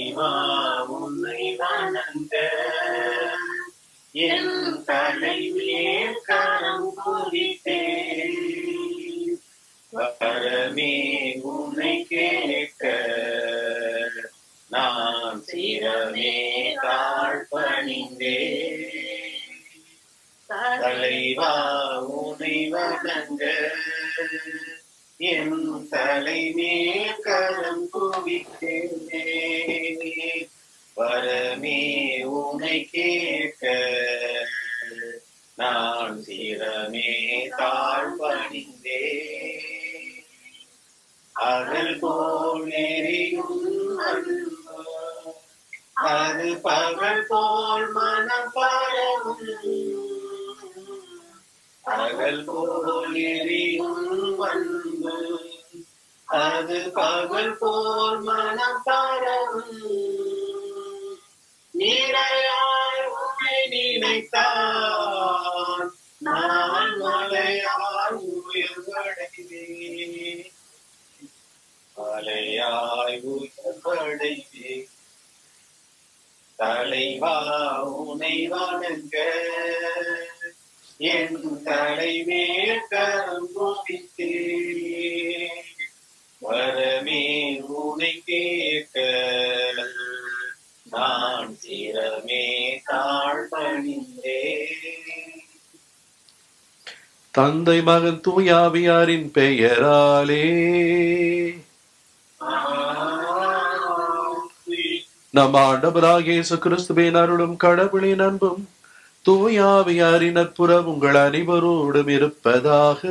தலைவா உன்னை வணங்க என் தலைவியே கரம் குறித்தேன் வரமே உன்னை கேட்க நான் சிரமே தாழ்பணிந்தேன் தலைவா உனை வணங்க என் தலைமே கரம் குவித்தேனே வரமே உனை கேட்க நான் சிரமே தாழ்பணிந்தே அகல் போல் எரியும் அன்பு, அது பகல் போல் மனம் பரவும் பகல் போல் எரியும் அன்பு அது பகல் போல் மனம் பரவும் நீரையாய் உன்னை நினைத்தான் நான் மலையாய் உயர்வடைவேன் மலையாய் உயர்வடைவேன் தலைவா உனை வணங்க என் தலைவே கரம் குவித்தேன் வரமே உனை கேட்க நான் சிரமே தாழ்பணிந்தேன் தந்தை மகன் தூயாவியாரின் பெயராலே நம் ஆண்டவராகிய இயேசு கிறிஸ்துவின் அருளும் கடவுளின் அன்பும் தூயாவியாரின் நட்புறம் உங்கள் அனைவரோடும் இருப்பதாக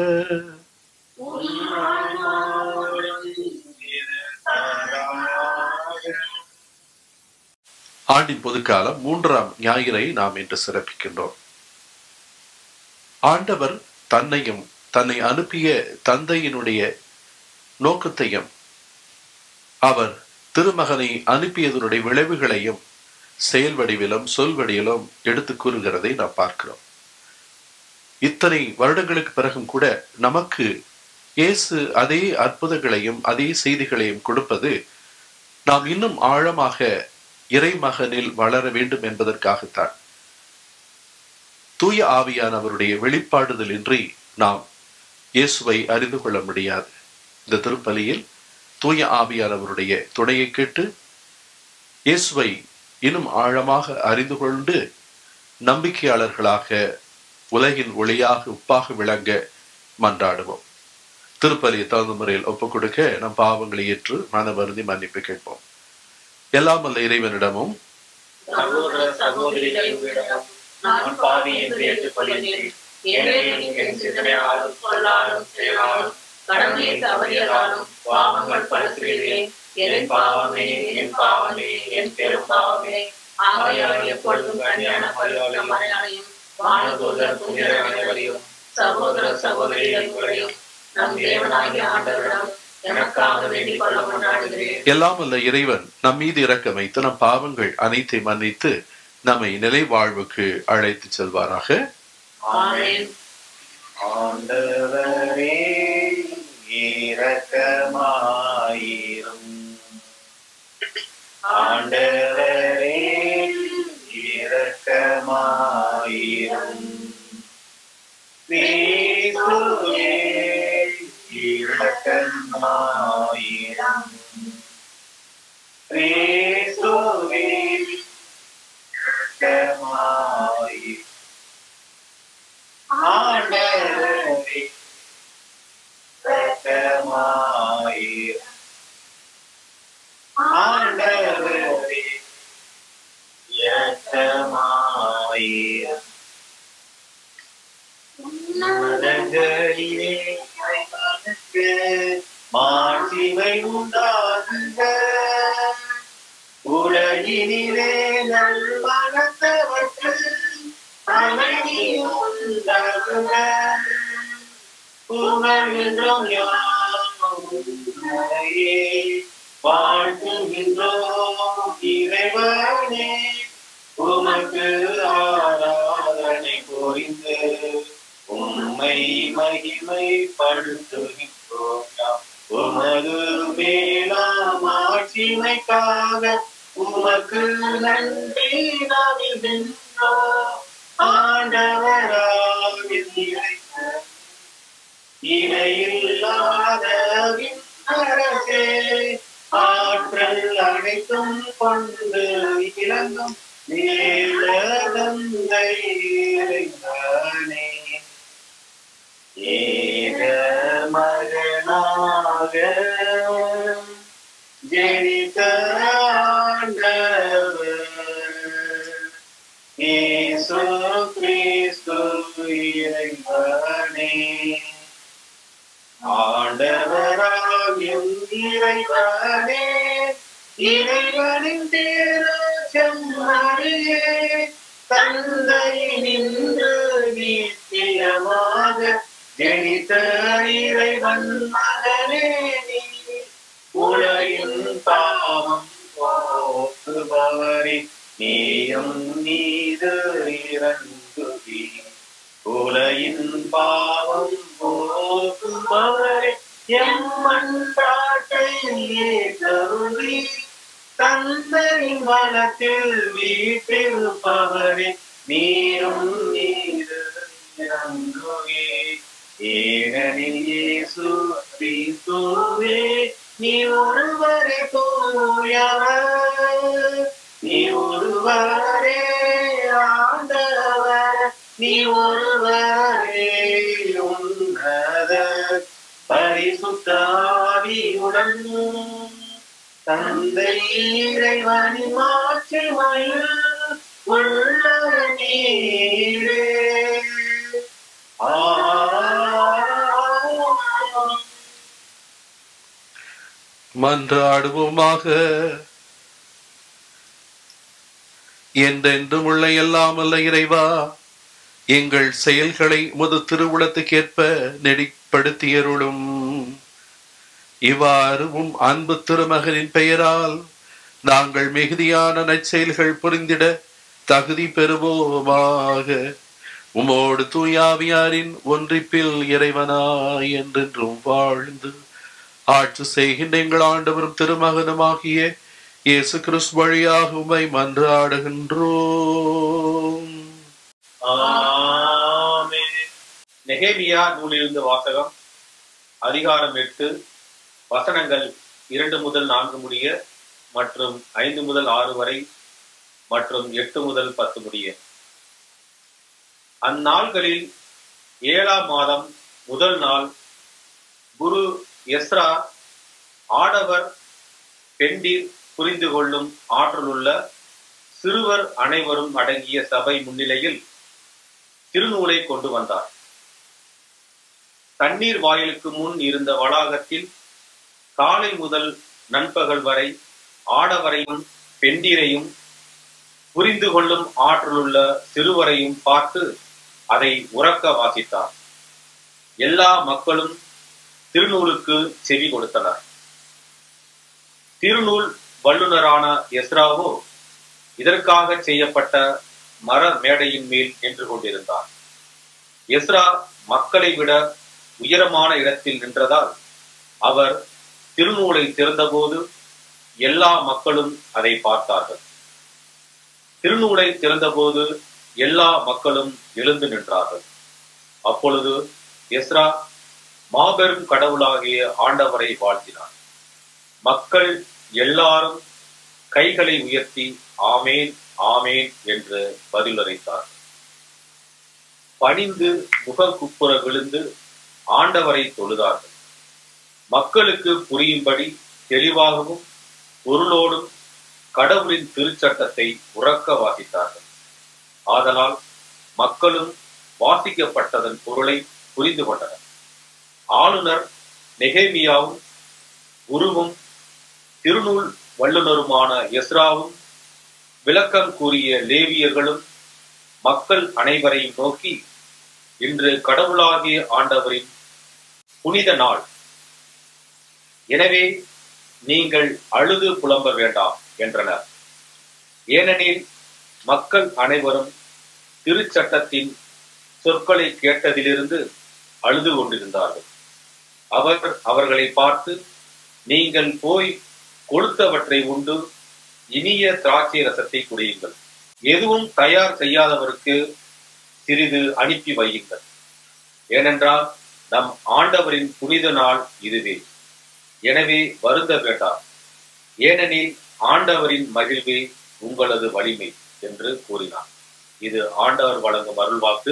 ஆண்டின் பொதுக்காலம் மூன்றாம் ஞாயிறை நாம் இன்று சிறப்பிக்கின்றோம் ஆண்டவர் தன்னையும் தன்னை அனுப்பிய தந்தையினுடைய நோக்கத்தையும் அவர் திருமகனை அனுப்பியதனுடைய விளைவுகளையும் செயல் வடிவிலும் சொல் வடிவிலும் எடுத்து கூறுகிறதை நாம் பார்க்கிறோம் இத்தனை வருடங்களுக்கு பிறகும் கூட நமக்கு இயேசு அதே அற்புதங்களையும் அதே செய்திகளையும் கொடுப்பது நாம் இன்னும் ஆழமாக இறைமகனில் வளர வேண்டும் என்பதற்காகத்தான் தூய ஆவியானவருடைய வெளிப்பாடுதல் இன்றி நாம் இயேசுவை அறிந்து கொள்ள முடியாது இந்த திருப்பலியில் தூய ஆவியானவருடைய துணையை கேட்டு இயேசுவை இன்னும் ஆழமாக அறிந்து கொண்டு நம்பிக்கையாளர்களாக உலகின் ஒளியாக உப்பாக விளங்க மன்றாடுவோம் திருப்பலியை தகுந்த முறையில் ஒப்புக் கொடுக்க நம் பாவங்களை ஏற்று மன வருந்தி மன்னிப்பு கேட்போம் எல்லாம் அல்ல இறைவனிடமும் சகோதர சகோதரிகளிடம் நான் பாவி என்று ஏற்றுக்கொள்கிறேன் ஏனெனில் என் சிந்தனையாலும் சொல்லாலும் செயலாலும் கடமையை தவறியதாலும் பாவங்கள் பல செய்தேன் என் பாவமே என் பாவமே என் பெரும் பாவமே ஆகையால் எப்பொழுதும் கல்யாண பரிசுத்த மறையாளையும் வானதூதர் புனித அனைவரையும் சகோதர சகோதரிகளையும் நம் தேவனாகிய ஆண்டவரிடம் எனக்காக வேண்டிக் கொள்ள கொண்டாடுகிறேன் எல்லாம் அல்ல இறைவன் நம் மீது இரக்கம் வைத்து நம் பாவங்கள் அனைத்தை மன்னித்து நம்மை நிலை வாழ்வுக்கு அழைத்து செல்வாராக ஆமென் ஆண்டவரே இரக்கமாயிரும் ஆண்டவரே இரக்கமாயிரும் கிறிஸ்துவே இரக்கமாயிரும் கிறிஸ்துவே இரக்கமாயிரும் ஆண்டவரே இரக்கமாயிரும் ஆண்டவரே இரக்கமாயிரும் உன்னதங்களிலே இறைவனுக்கு மாட்சிமை உண்டாகுக உலகினிலே நல்வனத்தவர்க்கு அமைதி உண்டாகுக புகழ்கின்றோம் யாவையே வாழ்த்துகின்றோம் இறைவனே உமக்கு ஆராதனை புரிந்து உம்மை மகிமைப்படுத்துகின்றோம் நாம். உமது மேலாம் ஆட்சி மாட்சிமைக்காக உமக்கு நன்றி நாவின்றோம் ஆண்டவராக இறைவன் இணையில்லாத விண்ணரசே ஆற்றல் அனைத்தும் கொண்டு இளங்கும் நேரதந்தை இறைவனே ஏக மகனாக ஜெனித்த ஆண்டவர் இயேசு கிறிஸ்து இறைவனே ஆண்டவராகியும் இறைவனே இறைவனின் தேர செம்மறியே தந்தை நின்று நித்தியமாக ஜனித்த இறைவன் மகனே நீ உலகின் பாவம் போக்குபவரே நீயும் நீது இறங்குவி உலகின் பாவம் போக்குபவரே எம்மன்றாட்டை ஏற்றருளி தந்தையின் வளத்தில் வீட்டிருப்பவரே நீரும் நீரு இறங்குவே ஏனெனில் இயேசு கிறிஸ்துவே நீ ஒருவரே தூயவர் நீ ஒருவரே ஆண்டவர் நீ ஒருவரே உன்னத பரிசுத்தாவியுடன் தந்தை இறைவனின் மாட்சிமையில் உள்ள நீரே ஆ மன்றாடுவோமாக என்றென்றும் உள்ள எல்லாம் அல்ல இறைவா எங்கள் செயல்களை முது திருவுளத்துக்கேற்ப நெடிப்படுத்தியருளும் இவ்வாறு உம் அன்பு திருமகனின் பெயரால் நாங்கள் மிகுதியான நற்செயல்கள் புரிந்திட தகுதி பெறுவோமாக உமோடு தூயாவியாரின் ஒன்றிப்பில் இறைவனாய் என்றென்றும் வாழ்ந்து ஆட்சி செய்கின்ற எங்கள் ஆண்டவரும் திருமகனுமாகிய இயேசு கிறிஸ்து வழியாக உம்மை மன்றாடுகின்றோம் ஆமென். நெகேமியா நூலிலிருந்து வாசகம் அதிகாரம் எட்டு வசனங்கள் இரண்டு முதல் நான்கு முடிய மற்றும் ஐந்து முதல் ஆறு வரை மற்றும் எட்டு முதல் பத்து முடிய அந்நாள்களில் ஏழாம் மாதம் முதல் நாள் குரு எஸ்ரா ஆடவர் பெண்டீர் புரிந்து கொள்ளும் ஆற்றலுள்ள சிறுவர் அனைவரும் அடங்கிய சபை முன்னிலையில் திருநூலை கொண்டு வந்தார் தண்ணீர் வாயிலுக்கு முன் இருந்த வளாகத்தில் காலை முதல் நண்பகல் வரை ஆடவரையும் பெண்டீரையும் புரிந்து கொள்ளும் ஆற்றலுள்ள சிறுவரையும் பார்த்து அதை உறக்க வாசித்தார் எல்லா மக்களும் திருநூலுக்கு செவி கொடுத்தனர் திருநூல் வல்லுனரான எஸ்ராவோ இதற்காக செய்யப்பட்ட மர மேடையின் மேல் நின்று கொண்டிருந்தார் எஸ்ரா மக்களை விட உயரமான இடத்தில் நின்றதால் அவர் திருநூலை திறந்தபோது எல்லா மக்களும் அதை பார்த்தார்கள் திருநூலை திறந்தபோது எல்லா மக்களும் எழுந்து நின்றார்கள் அப்பொழுது எஸ்ரா மாபெரும் கடவுளாகிய ஆண்டவரை வாழ்த்தினார் மக்கள் எல்லாரும் கைகளை உயர்த்தி ஆமேன் ஆமேன் என்று பதிலுரைத்தார் பணிந்து முகக்குப்புற விழுந்து ஆண்டவரை தொழுதார்கள் மக்களுக்கு புரியும்படி தெளிவாகவும் பொருளோடும் கடவுளின் திருச்சட்டத்தை உறக்க வாசித்தார்கள் ஆதலால் மக்களும் வாசிக்கப்பட்டதன் பொருளை புரிந்து கொண்டனர் ஆளுநர் நெகேமியாவும் குருவும் திருநூல் வல்லுனருமான எஸ்ராவும் விளக்கம் கூறிய லேவியர்களும் மக்கள் அனைவரையும் நோக்கி இன்று கடவுளாகிய ஆண்டவரின் புனித நாள் எனவே நீங்கள் அழுது புலம்ப வேண்டாம் என்றனர் ஏனெனில் மக்கள் அனைவரும் திருச்சட்டத்தின் சொற்களை கேட்டதிலிருந்து அழுது கொண்டிருந்தார்கள் அவர் அவர்களை பார்த்து நீங்கள் போய் கொழுத்தவற்றை உண்டு இனிய திராட்சை ரசத்தை குடியுங்கள் எதுவும் தயார் செய்யாதவருக்கு சிறிது அனுப்பி வையுங்கள் ஏனென்றால் நம் ஆண்டவரின் புனித நாள் இதுவே எனவே வருந்த வேண்டாம் ஏனெனில் ஆண்டவரின் மகிழ்வே உங்களது வலிமை என்று கூறினார் இது ஆண்டவர் வழங்கும் அருள்வாக்கு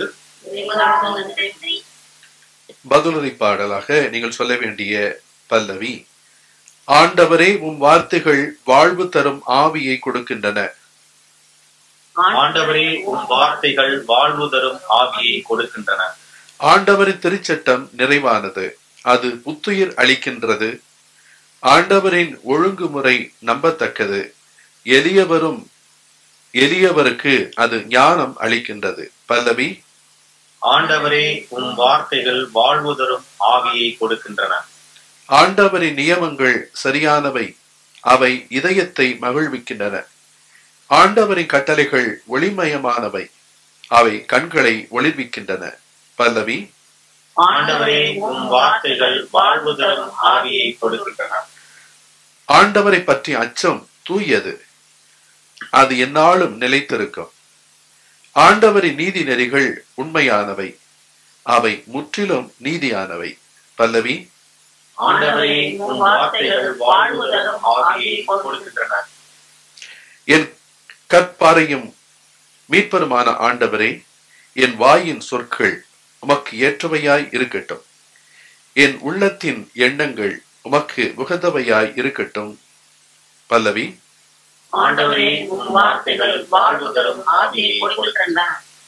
பதிலுரை பாடலாக நீங்கள் சொல்ல வேண்டிய பல்லவி ஆண்டவரே உம் வார்த்தைகள் வாழ்வு தரும் ஆவியை கொடுக்கின்றன ஆண்டவரே உம் வார்த்தைகள் வாழ்வு தரும் ஆவியை கொடுக்கின்றன ஆண்டவரின் திருச்சட்டம் நிறைவானது அது புத்துயிர் அளிக்கின்றது ஆண்டவரின் ஒழுங்குமுறை நம்பத்தக்கது எளியவரும் எளியவருக்கு அது ஞானம் அளிக்கின்றது பல்லவி ஆண்டவரே உம் வார்த்தைகள் வாழ்வு தரும் ஆவியை கொடுக்கின்றன ஆண்டவரின் நியமங்கள் சரியானவை அவை இதயத்தை மகிழ்விக்கின்றன ஆண்டவரின் கட்டளைகள் ஒளிமயமானவை அவை கண்களை ஒளிர்விக்கின்றன பல்லவி ஆண்டவரே உம் வார்த்தைகள் வாழ்வு தரும் ஆவியை கொடுக்கின்றன ஆண்டவரை பற்றிய அச்சம் தூயது அது எந்நாளும் நிலைத்திருக்கும் ஆண்டவரின் நீதி நெறிகள் உண்மையானவை அவை முற்றிலும் நீதியானவை பல்லவி ஆண்டவரே உம் வார்த்தைகள் வாழ்வு தரும் ஆவியை கொடுக்கின்றன என் கற்பாரையும் மீட்பருமான ஆண்டவரே என் வாயின் சொற்கள் உமக்கு ஏற்றவையாய் இருக்கட்டும் என் உள்ளத்தின் எண்ணங்கள் உமக்கு உகந்தவையாய் இருக்கட்டும் பல்லவி ஆண்டவரே உம் வார்த்தைகள் வாழ்வு தரும் ஆவியை கொடுக்கின்றன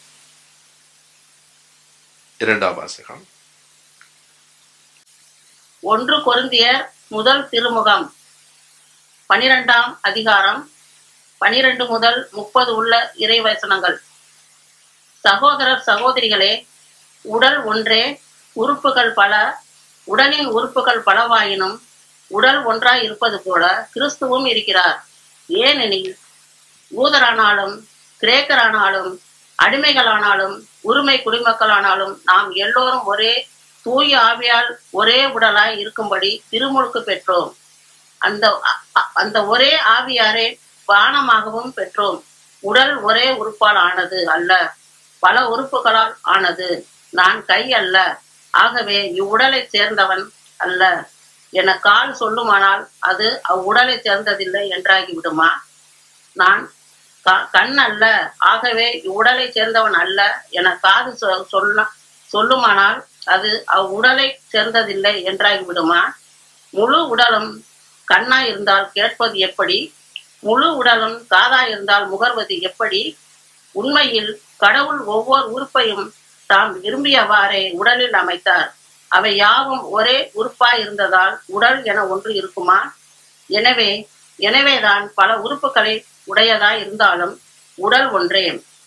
இரண்டாம் வாசகம் ஒன்று கொருந்தியர் முதல் திருமுகம் பனிரெண்டாம் அதிகாரம் பனிரெண்டு முதல் முப்பது உள்ள இறைவசனங்கள் சகோதரர் சகோதரிகளே உடல் ஒன்றே உறுப்புகள் பல உடலின் உறுப்புகள் பலவாயினும் உடல் ஒன்றாய் இருப்பது போல கிறிஸ்துவும் இருக்கிறார் ஏனெனில் யூதரானாலும் கிரேக்கரானாலும் அடிமைகளானாலும் உரிமை குடிமக்களானாலும் நாம் எல்லோரும் ஒரே தூய ஆவியால் ஒரே உடலாய் இருக்கும்படி திருமுழுக்கு பெற்றோம் அந்த அ- அ- அந்த ஒரே ஆவியாரே பானமாகவும் பெற்றோம் உடல் ஒரே உறுப்பால் ஆனது அல்ல பல உறுப்புகளால் ஆனது நான் கை அல்ல ஆகவே இவ்வுடலை சேர்ந்தவன் அல்ல என கால் சொல்லுமானால் அது அவ்வுடலை சேர்ந்ததில்லை என்றாகி விடுமா நான் க- கண் அல்ல ஆகவே இவ்வுடலை சேர்ந்தவன் அல்ல என காது சொ- சொல்ல சொல்லுமானால் அது அவ்வுடலை சேர்ந்ததில்லை என்றாகி விடுமா முழு உடலும் கண்ணா இருந்தால் கேட்பது எப்படி முழு உடலும் காதா இருந்தால் முகர்வது எப்படி உண்மையில் கடவுள் ஒவ்வொரு உறுப்பையும் தாம் விரும்பியவாறே உடலில் அமைத்தார் அவை யாவும் ஒரே உறுப்பாய் இருந்ததால் உடல் என ஒன்று இருக்குமா எனவே எனவேதான் பல உறுப்புகளை உடையதாய் இருந்தாலும் உடல் ஒன்றே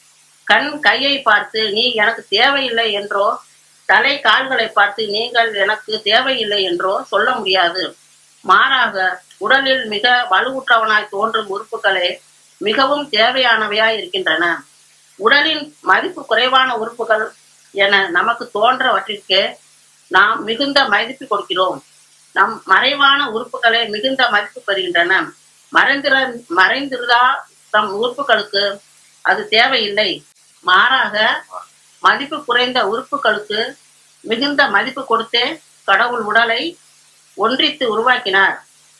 கண் கையை பார்த்து நீ எனக்கு தேவையில்லை என்றோ தலை கால்களை பார்த்து நீங்கள் எனக்கு தேவையில்லை என்றோ சொல்ல முடியாது மாறாக உடலில் மிக வலுவுற்றவனாய் தோன்றும் உறுப்புகளே மிகவும் தேவையானவையாய் இருக்கின்றன உடலின் மதிப்பு குறைவான உறுப்புகள் என நமக்கு தோன்றவற்றிற்கு நாம் மிகுந்த மதிப்பு கொடுக்கிறோம் நம் மறைவான உறுப்புகளே மிகுந்த மதிப்பு பெறுகின்றன மறைந்திர மறைந்திருந்தா தம் உறுப்புகளுக்கு அது தேவையில்லை மாறாக மதிப்பு குறைந்த உறுப்புகளுக்கு மிகுந்த மதிப்பு கொடுத்தே கடவுள் உடலை ஒன்றித்து உருவாக்கினார்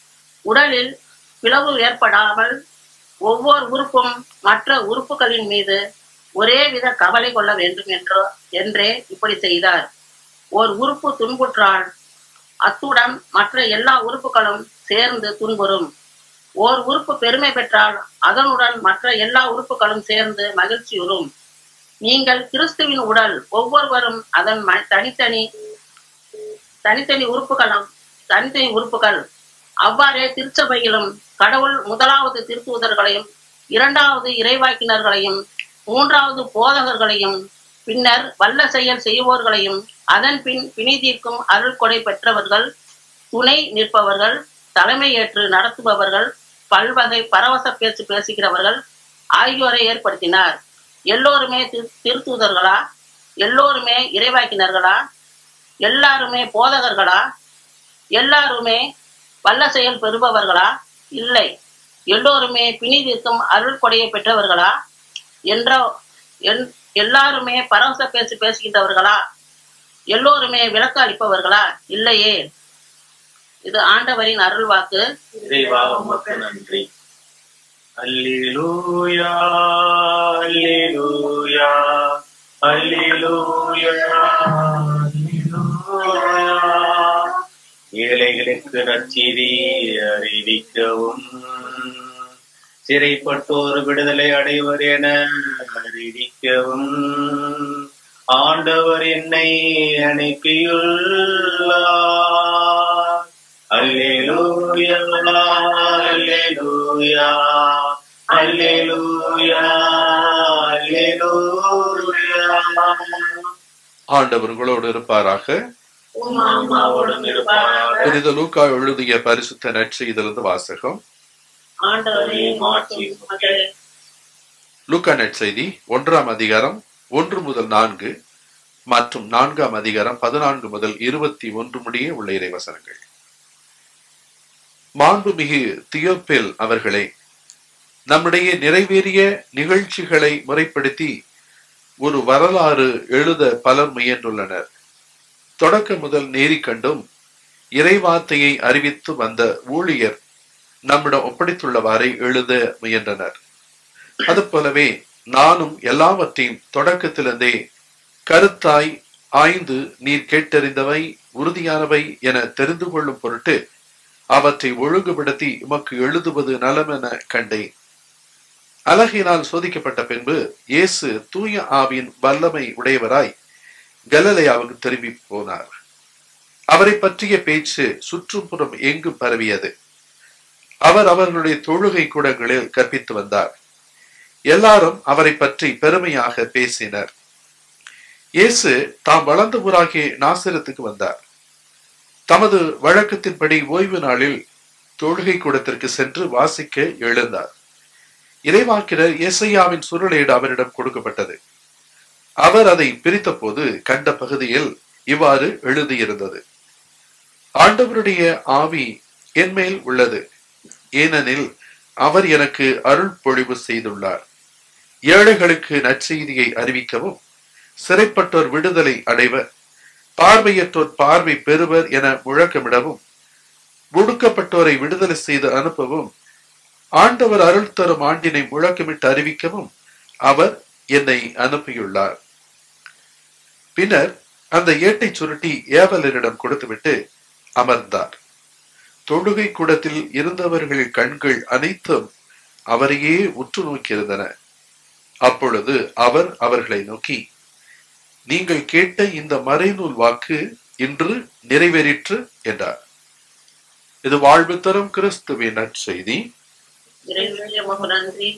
உடலில் பிளவு ஏற்படாமல் ஒவ்வொரு உறுப்பும் மற்ற உறுப்புகளின் மீது ஒரே வித கவலை கொள்ள வேண்டும் என்றோ என்றே இப்படி செய்தார் ஓர் உறுப்பு துன்புற்றால் அத்துடன் மற்ற எல்லா உறுப்புகளும் சேர்ந்து துன்புறும் ஓர் உறுப்பு பெருமை பெற்றால் அதனுடன் மற்ற எல்லா உறுப்புகளும் சேர்ந்து மகிழ்ச்சியுறும் நீங்கள் கிறிஸ்துவின் உடல் ஒவ்வொருவரும் அதன் ம- தனித்தனி தனித்தனி உறுப்புகளும் தனித்தனி உறுப்புகள் அவ்வாறே திருச்சபையிலும் கடவுள் முதலாவது திருத்தூதர்களையும் இரண்டாவது இறைவாக்கினர்களையும் மூன்றாவது போதகர்களையும் பின்னர் வல்ல செயல் செய்வோர்களையும் அதன் பின் பிணி தீர்க்கும் அருள் கொடை பெற்றவர்கள் துணை நிற்பவர்கள் தலைமை ஏற்று நடத்துபவர்கள் பல்வகை பரவச பேச்சு பேசுகிறவர்கள் ஆகியோரை ஏற்படுத்தினார் எல்லோருமே திரு- திருத்தூதர்களா எல்லோருமே இறைவாக்கினர்களா எல்லாருமே போதகர்களா எல்லாருமே வல்ல செயல் பெறுபவர்களா இல்லை எல்லோருமே பிணிதிருக்கும் அருள் கொடையை பெற்றவர்களா என்ற என்- எல்லாருமே பரவச பேசி பேசுகின்றவர்களா எல்லோருமே விளக்கு அளிப்பவர்களா இல்லையே இது ஆண்டவரின் அருள் வாக்கு இறைவா உமக்கு நன்றி அல்லேலூயா அல்லேலூயா அல்லேலூயா அல்லேலூயா ஏழைகளுக்கு நற்செய்தி அறிவிக்கவும் சிறைப்பட்டோர் விடுதலை அடைவர் என அறிவிக்கவும் ஆண்டவர் என்னை அனுப்பியுள்ளார் அல்லேலூயா அல்லேலூயா அல்லேலூயா அல்லேலூயா ஆண்டவர் உங்களோடு இருப்பாராக உம் ஆன்மாவோடும் இருப்பாராக. புனித லூக்கா எழுதிய பரிசுத்த நற்செய்திலிருந்து வாசகம் ஆண்டவரே மாற்றி உமது லூக்கா நற்செய்தி ஒன்றாம் அதிகாரம் ஒன்று முதல் நான்கு மற்றும் நான்காம் அதிகாரம் பதினான்கு முதல் இருபத்தி ஒன்று முடிய உள்ள இறைவசனங்கள் மாண்புமிகு தியோப்பேல் அவர்களே நம்முடைய நிறைவேறிய நிகழ்ச்சிகளை முறைப்படுத்தி ஒரு வரலாறு எழுத பலர் முயன்றுள்ளனர் தொடக்க முதல் நேரி கண்டும் இறைவார்த்தையை அறிவித்து வந்த ஊழியர் நம்மிடம் ஒப்படைத்துள்ளவாறே எழுத முயன்றனர் அதுபோலவே நானும் எல்லாவற்றையும் தொடக்கத்திலிருந்தே கருத்தாய் ஆய்ந்து நீர் கேட்டறிந்தவை உறுதியானவை என தெரிந்து கொள்ளும் பொருட்டு அவற்றை ஒழுங்குபடுத்தி உமக்கு எழுதுவது நலமென கண்டேன் அழகினால் சோதிக்கப்பட்ட பின்பு இயேசு தூய ஆவியின் வல்லமை உடையவராய் கலலையாவுக்கு திரும்பி போனார் அவரை பற்றிய பேச்சு சுற்றுப்புறம் எங்கும் பரவியது அவர் அவர்களுடைய தொழுகை கூடங்களில் கற்பித்து வந்தார் எல்லாரும் அவரை பற்றி பெருமையாக பேசினர் இயேசு தாம் வளர்ந்த ஊராகிய நாசிரத்துக்கு வந்தார் தமது வழக்கத்தின்படி ஓய்வு நாளில் தொழுகை கூடத்திற்கு சென்று வாசிக்க எழுந்தார் இறைவாக்கினர் இயேசையாவின் சுருளேடு அவரிடம் கொடுக்கப்பட்டது அவர் அதை பிரித்தபோது கண்ட பகுதியில் இவ்வாறு எழுதியிருந்தது ஆண்டவருடைய ஆவி என்மேல் உள்ளது ஏனெனில் அவர் எனக்கு அருள் பொழிவு செய்துள்ளார் ஏழைகளுக்கு நற்செய்தியை அறிவிக்கவும் சிறைப்பட்டோர் விடுதலை அடைவர் பார்வையற்றோர் பார்வை பெறுவர் என முழக்கமிடவும் ஒடுக்கப்பட்டோரை விடுதலை செய்து அனுப்பவும் ஆண்டவர் அருள் தரும் ஆண்டினை முழக்கமிட்டு அறிவிக்கவும் அவர் என்னை அனுப்பியுள்ளார் பின்னர் அந்த ஏட்டை சுருட்டி ஏவலரிடம் கொடுத்துவிட்டு அமர்ந்தார் தொழுகை கூடத்தில் இருந்தவர்களின் கண்கள் அனைத்தும் அவரையே உற்று நோக்கியிருந்தன அப்பொழுது அவர் அவர்களை நோக்கி நீங்கள் கேட்ட இந்த மறைநூல் வாக்கு இன்று நிறைவேறிற்று என்றார் இது வாழ்வு தரும் கிறிஸ்துவின் நற்செய்தி இறைவனே உமக்கு நன்றி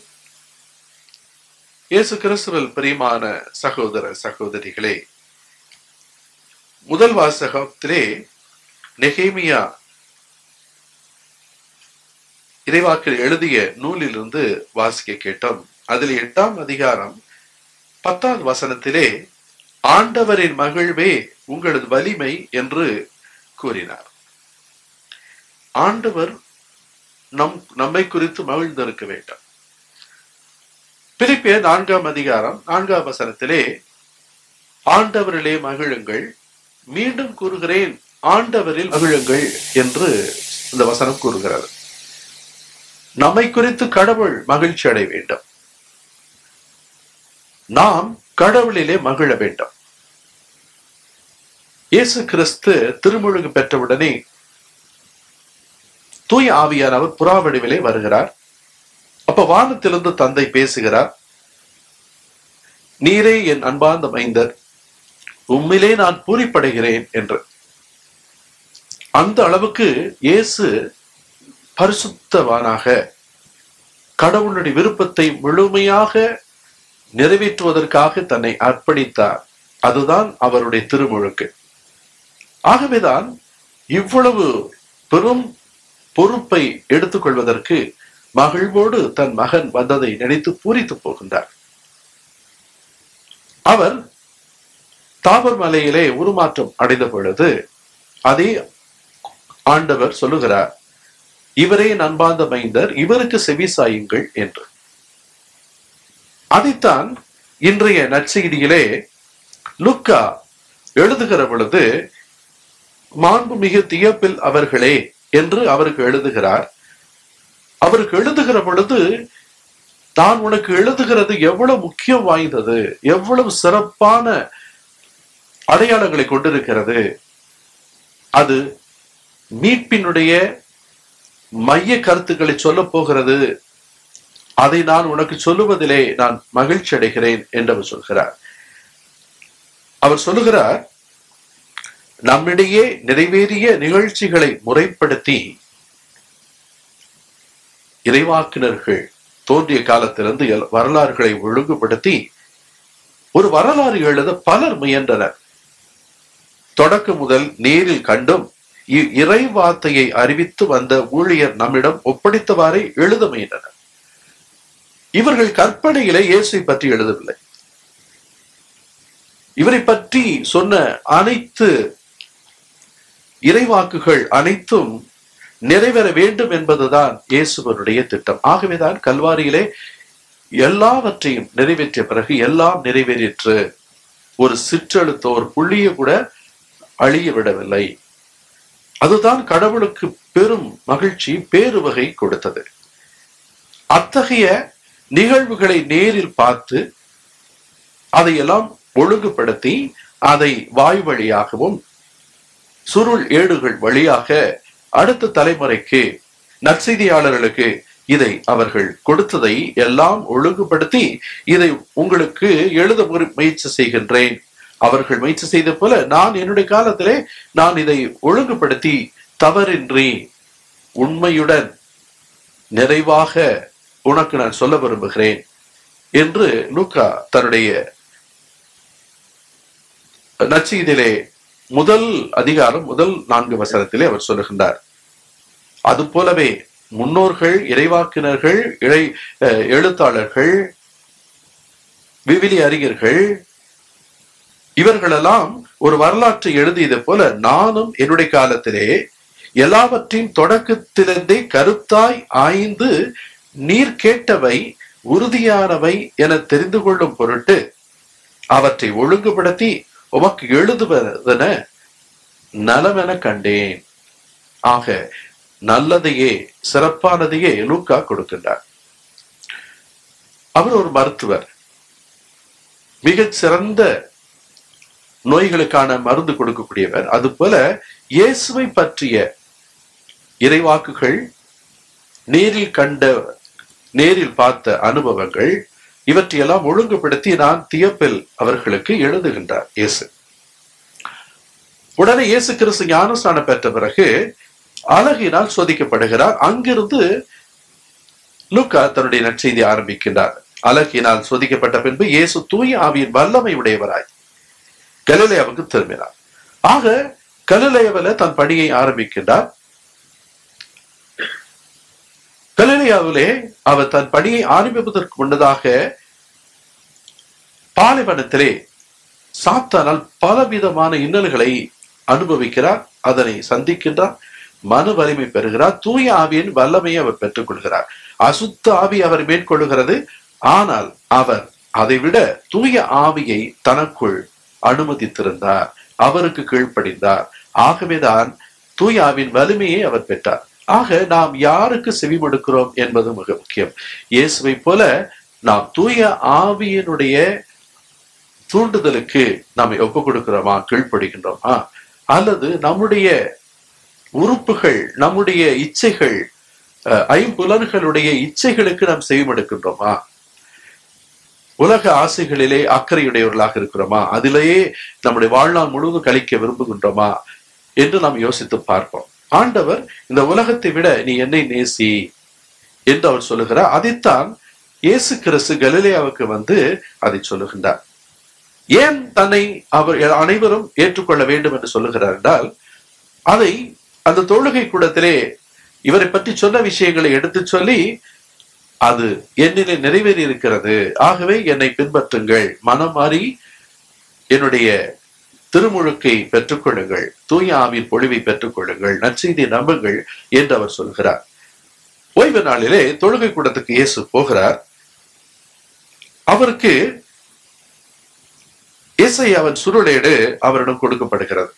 இயேசு கிறிஸ்துவில் பிரியமான சகோதர சகோதரிகளே முதல் வாசகத்திலே நெகேமியா இறைவாக்கில் எழுதிய நூலிலிருந்து வாசிக்க கேட்டோம் அதில் எட்டாம் அதிகாரம் பத்தாவது வசனத்திலே ஆண்டவரின் மகிழ்வே உங்களது வலிமை என்று கூறினார் ஆண்டவர் நம் நம்மை குறித்து மகிழ்ந்திருக்க வேண்டும் பிலிப்பிய நான்காம் அதிகாரம் நான்காம் வசனத்திலே ஆண்டவரிலே மகிழுங்கள் மீண்டும் கூறுகிறேன் ஆண்டவரில் மகிழுங்கள் என்று இந்த வசனம் கூறுகிறது நம்மை குறித்து கடவுள் மகிழ்ச்சி அடைய வேண்டும் நாம் கடவுளிலே மகிழ வேண்டும் இயேசு கிறிஸ்து திருமுழுகு பெற்றவுடனே தூய ஆவியானவர் புறா வடிவிலே வருகிறார் அப்ப வானத்திலிருந்து தந்தை பேசுகிறார் நீரே என் அன்பார்ந்த மைந்தர் உம்மிலே நான் பூரிப்படைகிறேன் என்று அந்த அளவுக்கு இயேசு பரிசுத்தவானாக கடவுளுடைய விருப்பத்தை முழுமையாக நிறைவேற்றுவதற்காக தன்னை அர்ப்பணித்தார் அதுதான் அவருடைய திருமுழுக்கு ஆகவேதான் இவ்வளவு பெரும் பொறுப்பை எடுத்துக்கொள்வதற்கு மகிழ்வோடு தன் மகன் வந்ததை நினைத்து பூரித்து போகின்றார் அவர் தாபர் மலையிலே உருமாற்றம் அடைந்த பொழுது அதே ஆண்டவர் சொல்லுகிறார் இவரே நண்பார்ந்த மைந்தர் இவருக்கு செவி சாயுங்கள் என்று அதைத்தான் இன்றைய நற்செய்தியிலே லுக்கா எழுதுகிற பொழுது மாண்புமிகு தியப்பில் அவர்களே என்று அவருக்கு எழுதுகிறார் அவருக்கு எழுதுகிற பொழுது தான் உனக்கு எழுதுகிறது எவ்வளவு முக்கியம் வாய்ந்தது எவ்வளவு சிறப்பான அடையாளங்களை கொண்டிருக்கிறது அது மீட்பினுடைய மைய கருத்துக்களை சொல்ல போகிறது அதை நான் உனக்கு சொல்லுவதிலே நான் மகிழ்ச்சி அடைகிறேன் என்று அவர் சொல்கிறார் அவர் சொல்லுகிறார் நம்மிடையே நிறைவேறிய நிகழ்ச்சிகளை முறைப்படுத்தி இறைவாக்கினர்கள் தோன்றிய காலத்திலிருந்து எல்- வரலாறுகளை ஒழுங்குபடுத்தி ஒரு வரலாறு எழுத பலர் முயன்றனர் தொடக்க முதல் நேரில் கண்டும் இ- இறை வார்த்தையை அறிவித்து வந்த ஊழியர் நம்மிடம் ஒப்படைத்தவாறே எழுத முயன்றனர் இவர்கள் கற்பனையிலே இயேசுவை பற்றி எழுதவில்லை இவரை பற்றி சொன்ன அனைத்து இறைவாக்குகள் அனைத்தும் நிறைவேற வேண்டும் என்பதுதான் இயேசுவனுடைய திட்டம் ஆகவேதான் கல்வாரியிலே எல்லாவற்றையும் நிறைவேற்றிய பிறகு எல்லாம் நிறைவேறிற்று ஒரு சிற்றெழுத்தோ ஒரு புள்ளிய கூட அழிய விடவில்லை அதுதான் கடவுளுக்கு பெரும் மகிழ்ச்சி பேருவகை கொடுத்தது அத்தகைய நிகழ்வுகளை நேரில் பார்த்து அதையெல்லாம் ஒழுங்குபடுத்தி அதை வாய் வழியாகவும் சுருள் ஏடுகள் வழியாக அடுத்த தலைமுறைக்கு நற்செய்தியாளர்களுக்கு இதை அவர்கள் கொடுத்ததை எல்லாம் ஒழுங்குபடுத்தி இதை உங்களுக்கு எழுத முறை- முயற்சி செய்கின்றேன் அவர்கள் முயற்சி செய்த போல நான் என்னுடைய காலத்திலே நான் இதை ஒழுங்குபடுத்தி தவறின்றி உண்மையுடன் நிறைவாக உனக்கு நான் சொல்ல விரும்புகிறேன் என்று லூக்கா தன்னுடைய நற்செய்தியிலே முதல் அதிகாரம் முதல் நான்கு வசனத்திலே அவர் சொல்லுகின்றார் அது போலவே முன்னோர்கள் இறைவாக்கினர்கள் இறை அஹ், எழுத்தாளர்கள் விவிலி அறிஞர்கள் இவர்களெல்லாம் ஒரு வரலாற்றை எழுதியது போல நானும் என்னுடைய காலத்திலே எல்லாவற்றையும் தொடக்கத்திலிருந்தே கருத்தாய் ஆய்ந்து நீர் கேட்டவை உறுதியானவை என தெரிந்து கொள்ளும் பொருட்டு அவற்றை ஒழுங்குபடுத்தி உமக்கு எழுதுவதென நலமென கண்டேன் ஆக நல்லதையே சிறப்பானதையே லூக்கா கொடுக்கின்றார் அவர் ஒரு மருத்துவர் மிகச் சிறந்த நோய்களுக்கான மருந்து கொடுக்கக்கூடியவர் அதுபோல இயேசுவை பற்றிய இறைவாக்குகள் நேரில் கண்ட நேரில் பார்த்த அனுபவங்கள் இவற்றையெல்லாம் ஒழுங்குபடுத்தி நான் தியப்பில் அவர்களுக்கு எழுதுகின்றார் இயேசு உடனே இயேசு கிறிஸ்து ஞானஸ்நானம் பெற்ற பிறகு அழகினால் சோதிக்கப்படுகிறார் அங்கிருந்து லூக்கா தன்னுடைய நற்செய்தி ஆரம்பிக்கின்றார் அழகினால் சோதிக்கப்பட்ட பின்பு இயேசு தூய ஆவியின் வல்லமை உடையவராய் கலிலேயாவுக்கு திரும்பினார் ஆக கலிலேயாவில தன் பணியை ஆரம்பிக்கின்றார் கலிலேயாவிலே அவர் தன் பணியை ஆரம்பிப்பதற்கு முன்னதாக பாலைவனத்திலே சாத்தானால் பலவிதமான இன்னல்களை அனுபவிக்கிறார் அதனை சந்திக்கின்றார் மன வலிமை பெறுகிறார் தூய ஆவியின் வல்லமையை அவர் பெற்றுக் கொள்கிறார் அசுத்த ஆவி அவர் மேற்கொள்ளுகிறது ஆனால் அவர் அதைவிட தூய ஆவியை தனக்குள் அனுமதித்திருந்தார் அவருக்கு கீழ்ப்படிந்தார் ஆகவேதான் தூய ஆவியின் வலிமையை அவர் பெற்றார் ஆக நாம் யாருக்கு செவிமடுக்கிறோம் என்பது மிக முக்கியம் இயேசுவை போல நாம் தூய ஆவியினுடைய தூண்டுதலுக்கு நம்மை ஒப்பு கொடுக்கிறோமா கீழ்ப்படுகின்றோமா அல்லது நம்முடைய உறுப்புகள் நம்முடைய இச்சைகள் அஹ், ஐம்புலன்களுடைய இச்சைகளுக்கு நாம் செவிமடுக்கின்றோமா உலக ஆசைகளிலே அக்கறையுடையவர்களாக இருக்கிறோமா அதிலேயே நம்முடைய வாழ்நாள் முழுவதும் கழிக்க விரும்புகின்றோமா என்று நாம் யோசித்து பார்ப்போம் ஆண்டவர் இந்த உலகத்தை விட நீ என்னை நேசி என்று அவர் சொல்லுகிறார் அதைத்தான் இயேசு கிறிஸ்து கலிலேயாவுக்கு வந்து அதை சொல்லுகின்றார் ஏன் தன்னை அவர் அனைவரும் ஏற்றுக்கொள்ள வேண்டும் என்று சொல்லுகிறார் என்றால் அதை அந்த தொழுகை கூடத்திலே இவரை பற்றி சொன்ன விஷயங்களை எடுத்துச் சொல்லி அது என்னிலே நிறைவேறி இருக்கிறது ஆகவே என்னை பின்பற்றுங்கள் மனம் மாறி என்னுடைய திருமுழுக்கை பெற்றுக்கொள்ளுங்கள் தூய ஆவின் பொழிவை பெற்றுக்கொள்ளுங்கள் நற்செய்தியை நம்புங்கள் என்று அவர் சொல்கிறார் ஓய்வு நாளிலே தொழுகை கூடத்துக்கு இயேசு போகிறார் அவருக்கு இசையாவின் சுருளேடு அவரிடம் கொடுக்கப்படுகிறது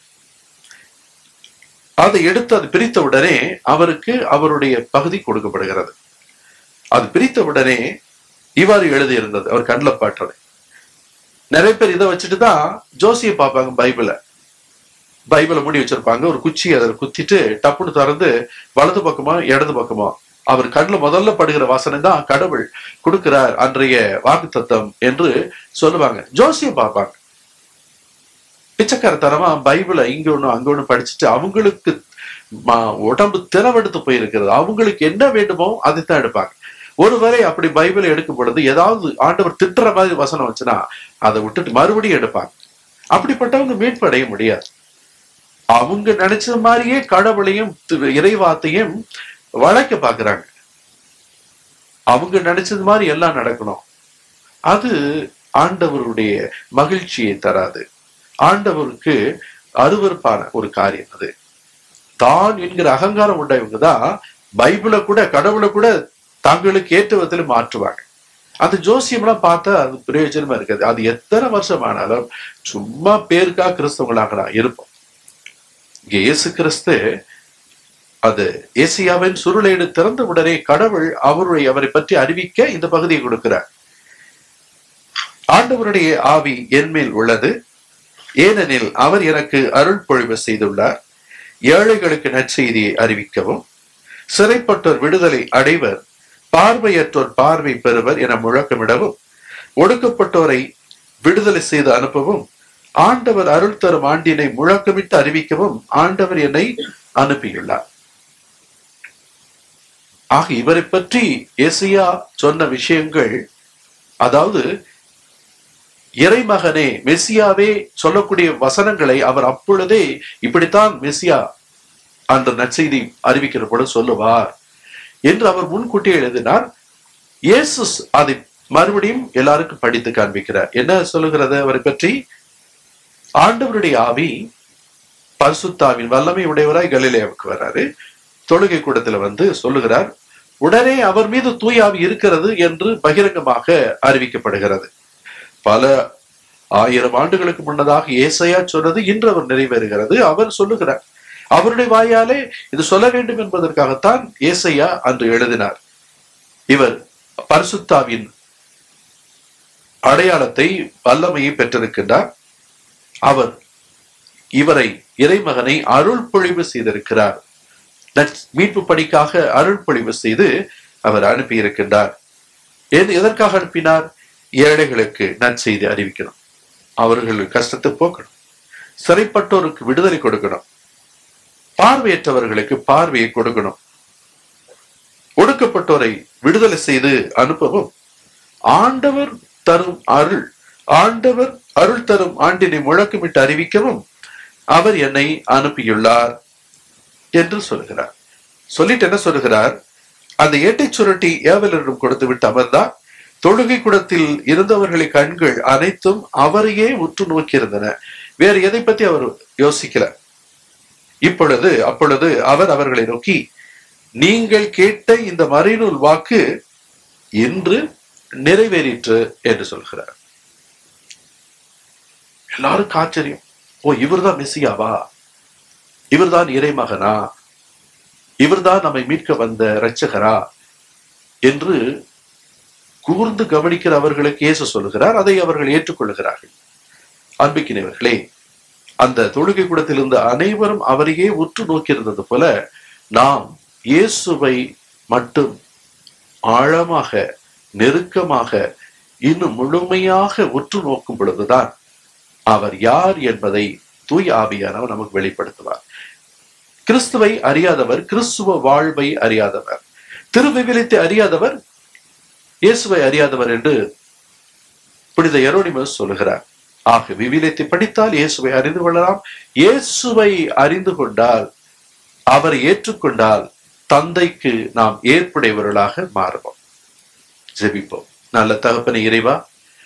அதை எடுத்து அது பிரித்த உடனே அவருக்கு அவருடைய பகுதி கொடுக்கப்படுகிறது அது பிரித்த உடனே இவ்வாறு எழுதி இருந்தது அவர் கண்ணில் பாட்டது நிறைய பேர் இதை வச்சுட்டு தான் ஜோசியை பார்ப்பாங்க பைபிளை பைபிளை மூடி வச்சிருப்பாங்க ஒரு குச்சி அதில் குத்திட்டு டப்புன்னு திறந்து வலது பக்கமா இடது பக்கமா அவர் கண்ணில் முதல்ல படுகிற வாசனை தான் கடவுள் கொடுக்கிறார் அன்றைய வாக்கு தத்தம் என்று சொல்லுவாங்க ஜோசியை பார்ப்பாங்க பிச்சைக்காரத்தனமா பைபிளை இங்க ஒண்ணு அங்க ஒண்ணு படிச்சுட்டு அவங்களுக்கு ம- உடம்பு திறவெடுத்து போயிருக்கிறது அவங்களுக்கு என்ன வேண்டுமோ அதைத்தான் எடுப்பாங்க ஒருவேளை அப்படி பைபிளை எடுக்கும் பொழுது ஏதாவது ஆண்டவர் திட்டுற மாதிரி வசனம் வச்சுன்னா அதை விட்டுட்டு மறுபடியும் எடுப்பாங்க அப்படிப்பட்டவங்க மீட்பு அடைய முடியாது அவங்க நினைச்ச மாதிரியே கடவுளையும் தி- இறைவாத்தையும் வளைக்க பாக்குறாங்க அவங்க நினைச்சது மாதிரி எல்லாம் நடக்கணும் அது ஆண்டவருடைய மகிழ்ச்சியை தராது ஆண்டவருக்கு அருவருப்பான ஒரு காரியம் அது தான் என்கிற அகங்காரம் உண்டவங்க தான் பைபிளை கூட கடவுளை கூட தங்களுக்கு ஏற்ற விதத்தில் மாற்றுவாங்க அந்த ஜோசியம்லாம் பார்த்தா அது பிரயோஜனமா இருக்காது அது எத்தனை வருஷம் ஆனாலும் சும்மா பேருக்கா கிறிஸ்தவங்களாக நான் இருப்போம் இங்க இயேசு கிறிஸ்து அது ஏசியாவின் சுருளேடு திறந்த உடனே கடவுள் அவருடைய அவரை பற்றி அறிவிக்க இந்த பகுதியை கொடுக்கிறார் ஆண்டவருடைய ஆவி என்மேல் உள்ளது ஏனெனில் அவர் எனக்கு அருள் பொழிவு செய்துள்ளார் ஏழைகளுக்கு நற்செய்தியை அறிவிக்கவும் சிறைப்பட்டோர் விடுதலை அடைவர் பார்வையற்றோர் பார்வை பெறுவர் என முழக்கமிடவும் ஒடுக்கப்பட்டோரை விடுதலை செய்து அனுப்பவும் ஆண்டவர் அருள் தரும் ஆண்டினை முழக்கமிட்டு அறிவிக்கவும் ஆண்டவர் என்னை அனுப்பியுள்ளார் ஆக இவரை பற்றி ஏசியா சொன்ன விஷயங்கள் அதாவது இறைமகனே மெசியாவே சொல்லக்கூடிய வசனங்களை அவர் அப்பொழுதே இப்படித்தான் மெசியா அந்த நற்செய்தி அறிவிக்கிற பொழுது சொல்லுவார் என்று அவர் முன்கூட்டியே எழுதினார் இயேசு அதை மறுபடியும் எல்லாருக்கும் படித்து காண்பிக்கிறார் என்ன சொல்லுகிறது அவரை பற்றி ஆண்டவருடைய ஆவி பரிசுத்தாவின் வல்லமை உடையவராய் கலிலேயாவுக்கு வர்றாரு தொழுகை கூடத்துல வந்து சொல்லுகிறார் உடனே அவர் மீது தூய ஆவி இருக்கிறது என்று பகிரங்கமாக அறிவிக்கப்படுகிறது பல ஆயிரம் ஆண்டுகளுக்கு முன்னதாக ஏசையா சொன்னது இன்று அவர் நிறைவேறுகிறது அவர் சொல்லுகிறார் அவருடைய வாயாலே இது சொல்ல வேண்டும் என்பதற்காகத்தான் ஏசையா அன்று எழுதினார் இவர் பரிசுத்தாவின் அடையாளத்தை வல்லமையை பெற்றிருக்கின்றார் அவர் இவரை இறைமகனை அருள் பொழிவு செய்திருக்கிறார் நற்- மீட்பு பணிக்காக அருள் பொழிவு செய்து அவர் அனுப்பியிருக்கின்றார் எது- எதற்காக அனுப்பினார் ஏழைகளுக்கு நற்செய்தி அறிவிக்கணும் அவர்கள் கஷ்டத்தை போக்கணும் சிறைப்பட்டோருக்கு விடுதலை கொடுக்கணும் பார்வையற்றவர்களுக்கு பார்வையை கொடுக்கணும் ஒடுக்கப்பட்டோரை விடுதலை செய்து அனுப்பவும் ஆண்டவர் தரும் அருள் ஆண்டவர் அருள் தரும் ஆண்டினை முழக்கமிட்டு அறிவிக்கவும் அவர் என்னை அனுப்பியுள்ளார் என்று சொல்கிறார் சொல்லிட்டு என்ன சொல்கிறார் அந்த ஏட்டைச் சுருட்டி ஏவலரிடம் கொடுத்து விட்டு அமர்ந்தார் தொழுகை கூடத்தில் இருந்தவர்களை கண்கள் அனைத்தும் அவரையே உற்று நோக்கியிருந்தன வேறு எதை பத்தி அவர் யோசிக்கல இப்பொழுது அப்பொழுது அவர் அவர்களை நோக்கி நீங்கள் கேட்ட இந்த மறைநூல் வாக்கு இன்று நிறைவேறிற்று என்று சொல்கிறார் எல்லாருக்கும் ஆச்சரியம் ஓ இவர்தான் மெஸ்ஸியாவா இவர்தான் இறைமகனா இவர்தான் நம்மை மீட்க வந்த இரட்சகரா என்று கூர்ந்து கவனிக்கிற அவர்களுக்கு இயேசு சொல்லுகிறார் அதை அவர்கள் ஏற்றுக்கொள்கிறார்கள் அன்பிக்கினவர்களே அந்த தொழுகை கூடத்தில் இருந்த அனைவரும் அவரையே உற்று நோக்கியிருந்தது போல நாம் இயேசுவை மட்டும் ஆழமாக நெருக்கமாக இன்னும் முழுமையாக உற்று நோக்கும் பொழுதுதான் அவர் யார் என்பதை தூய் ஆவியானவர் நமக்கு வெளிப்படுத்துவார் கிறிஸ்துவை அறியாதவர் கிறிஸ்துவ வாழ்வை அறியாதவர் திருவிவிலித்தை அறியாதவர் இயேசுவை அறியாதவர் என்று புனித எரோனிமஸ் சொல்லுகிறார் ஆக விவிலியத்தை படித்தால் இயேசுவை அறிந்து கொள்ளலாம் இயேசுவை அறிந்து கொண்டால் அவரை ஏற்றுக்கொண்டால் தந்தைக்கு நாம் ஏற்புடையவர்களாக மாறுவோம் ஜெபிப்போம் நல்ல தகப்பனை இறைவா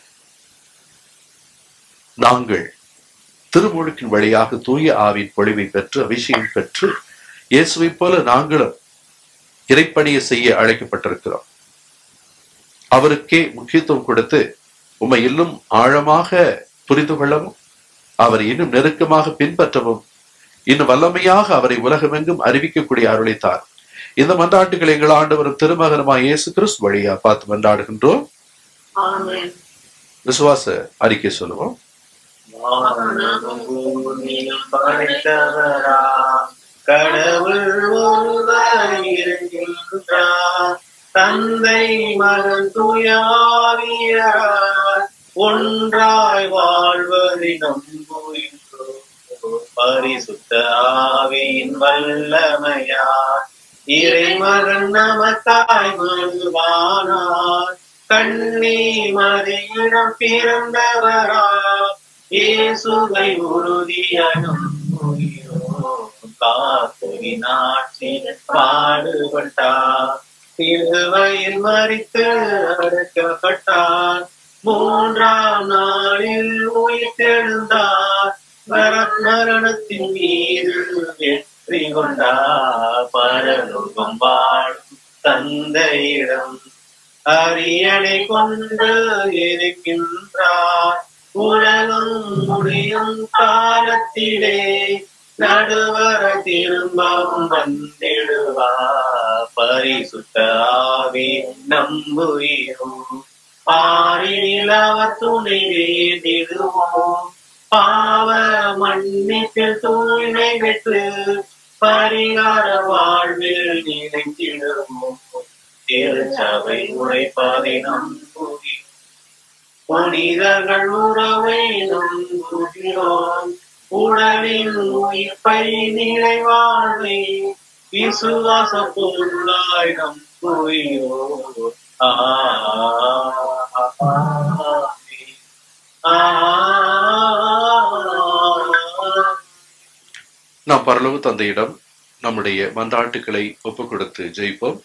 நாங்கள் திருமுழுக்கின் வழியாக தூய ஆவின் பொழிவை பெற்று அபிஷேகம் பெற்று இயேசுவைப் போல நாங்களும் இறைப்பணியை செய்ய அழைக்கப்பட்டிருக்கிறோம் அவருக்கே முக்கியத்துவம் கொடுத்து உம்மை இன்னும் ஆழமாக புரிந்து கொள்ளவும் அவரை இன்னும் நெருக்கமாக பின்பற்றவும் இன்னும் வல்லமையாக அவரை உலகமெங்கும் அறிவிக்கக்கூடிய அருளைத்தார் இந்த மன்றாட்டுகளை எங்கள் ஆண்டவரும் திருமகனமாய் இயேசு கிறிஸ்து வழியா பார்த்து மன்றாடுகின்றோம் ஆமென் விசுவாச அறிக்கை சொல்லுவோம் வானமும் பூமியும் படைத்தவரா கடவுள் ஒருவர் இருக்கின்றார் தந்தை மகன் துயாவியார் ஒன்றாய் வாழ்வதை நம்புகின்றோம் பரிசுத்த ஆவியின் வல்லமையார் இறைமகன் நமக்காய் வருவானார் கண்ணே மறையிடம் பிறந்தவரா இயேசுவை உறுதியனும் காத்தொரி நாட்டில் பாடுபட்டார் சிலுவையில் மறித்து அடக்கப்பட்டார் மூன்றாம் நாளில் உயிர்த்தெழுந்தார் மர- மரணத்தின் மீது வெற்றி கொண்டார் பரலோகம் வாழும் தந்தையிடம் அரியணை கொண்டு இருக்கின்றார் உலகம் முடியும் காலத்திலே நடுவர திரும்பவும் வந்திடுவார் பரிசுத்த ஆவி நம்புகிறோம் பாரில் அவர் துணை வேண்டிடுவோம் பாவ மன்னிப்பில் தூய்மை பெற்று பரிகார வாழ்வில் நினைத்திடுவோம் திருச்சபை உரைப்பதை நம்புகிறோம் புனிதர்கள் உறவை நம்புகிறோம் உடலின் உயிர்ப்பை நிலை வாழ்வை விசுவாச பொருளாய் நம்புகிறோம் ஆமென். ஆமென். நாம் பரலோக தந்தையிடம் நம்முடைய மன்றாட்டுக்களை ஒப்புக் கொடுத்து ஜெயிப்போம்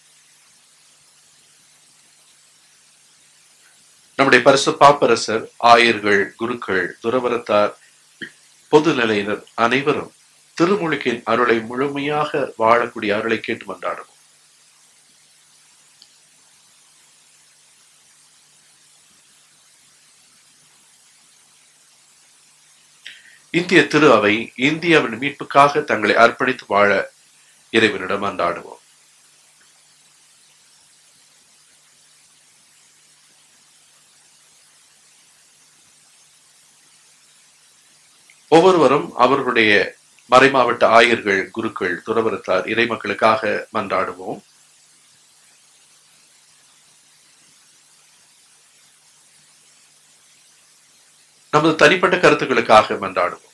நம்முடைய பரிசு பாப்பரசர் ஆயர்கள் குருக்கள் துறவரத்தார் பொது நிலையினர் அனைவரும் திருமுழுக்கின் அருளை முழுமையாக வாழக்கூடிய அருளை கேட்டு மன்றாடுவோம் இந்திய திரு அவை இந்தியாவின் மீட்புக்காக தங்களை அர்ப்பணித்து வாழ இறைவனிடம் மன்றாடுவோம் ஒவ்வொருவரும் அவர்களுடைய மறைமாவட்ட ஆயர்கள் குருக்கள் துறவரத்தார் இறைமக்களுக்காக மன்றாடுவோம் நமது தனிப்பட்ட கருத்துக்களுக்காக மன்றாடுவோம்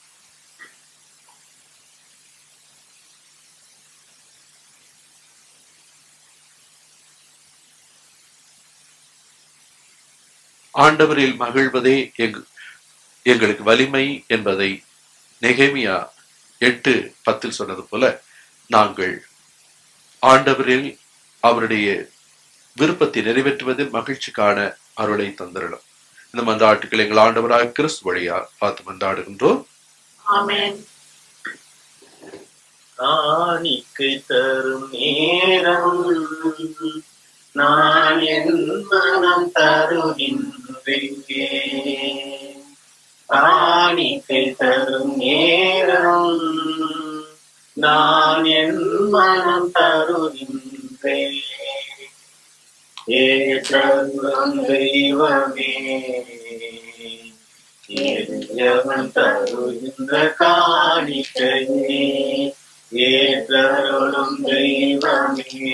ஆண்டவரில் மகிழ்வதே எங் எங்களுக்கு வலிமை என்பதை நெகேமியா எட்டு பத்தில் சொன்னது போல நாங்கள் ஆண்டவரில் அவருடைய விருப்பத்தை நிறைவேற்றுவதில் மகிழ்ச்சி காண அருளை தந்திரலாம் இந்த மன்றாட்டுக்கள் எங்கள் ஆண்டவராக கிறிஸ்து வழியா பார்த்து மன்றாடுகின்றோம் ஆமென் காணிக்கை தரும் நேரம் நான் என் மனம் தருகின்றேன் காணிக்கை தரும் நேரம் நான் என் மனம் தருகின்றேன் ஏற்றரும் தெய்வமே எவன் தருகின்ற காணிக்கையே ஏற்றருளும் தெய்வமே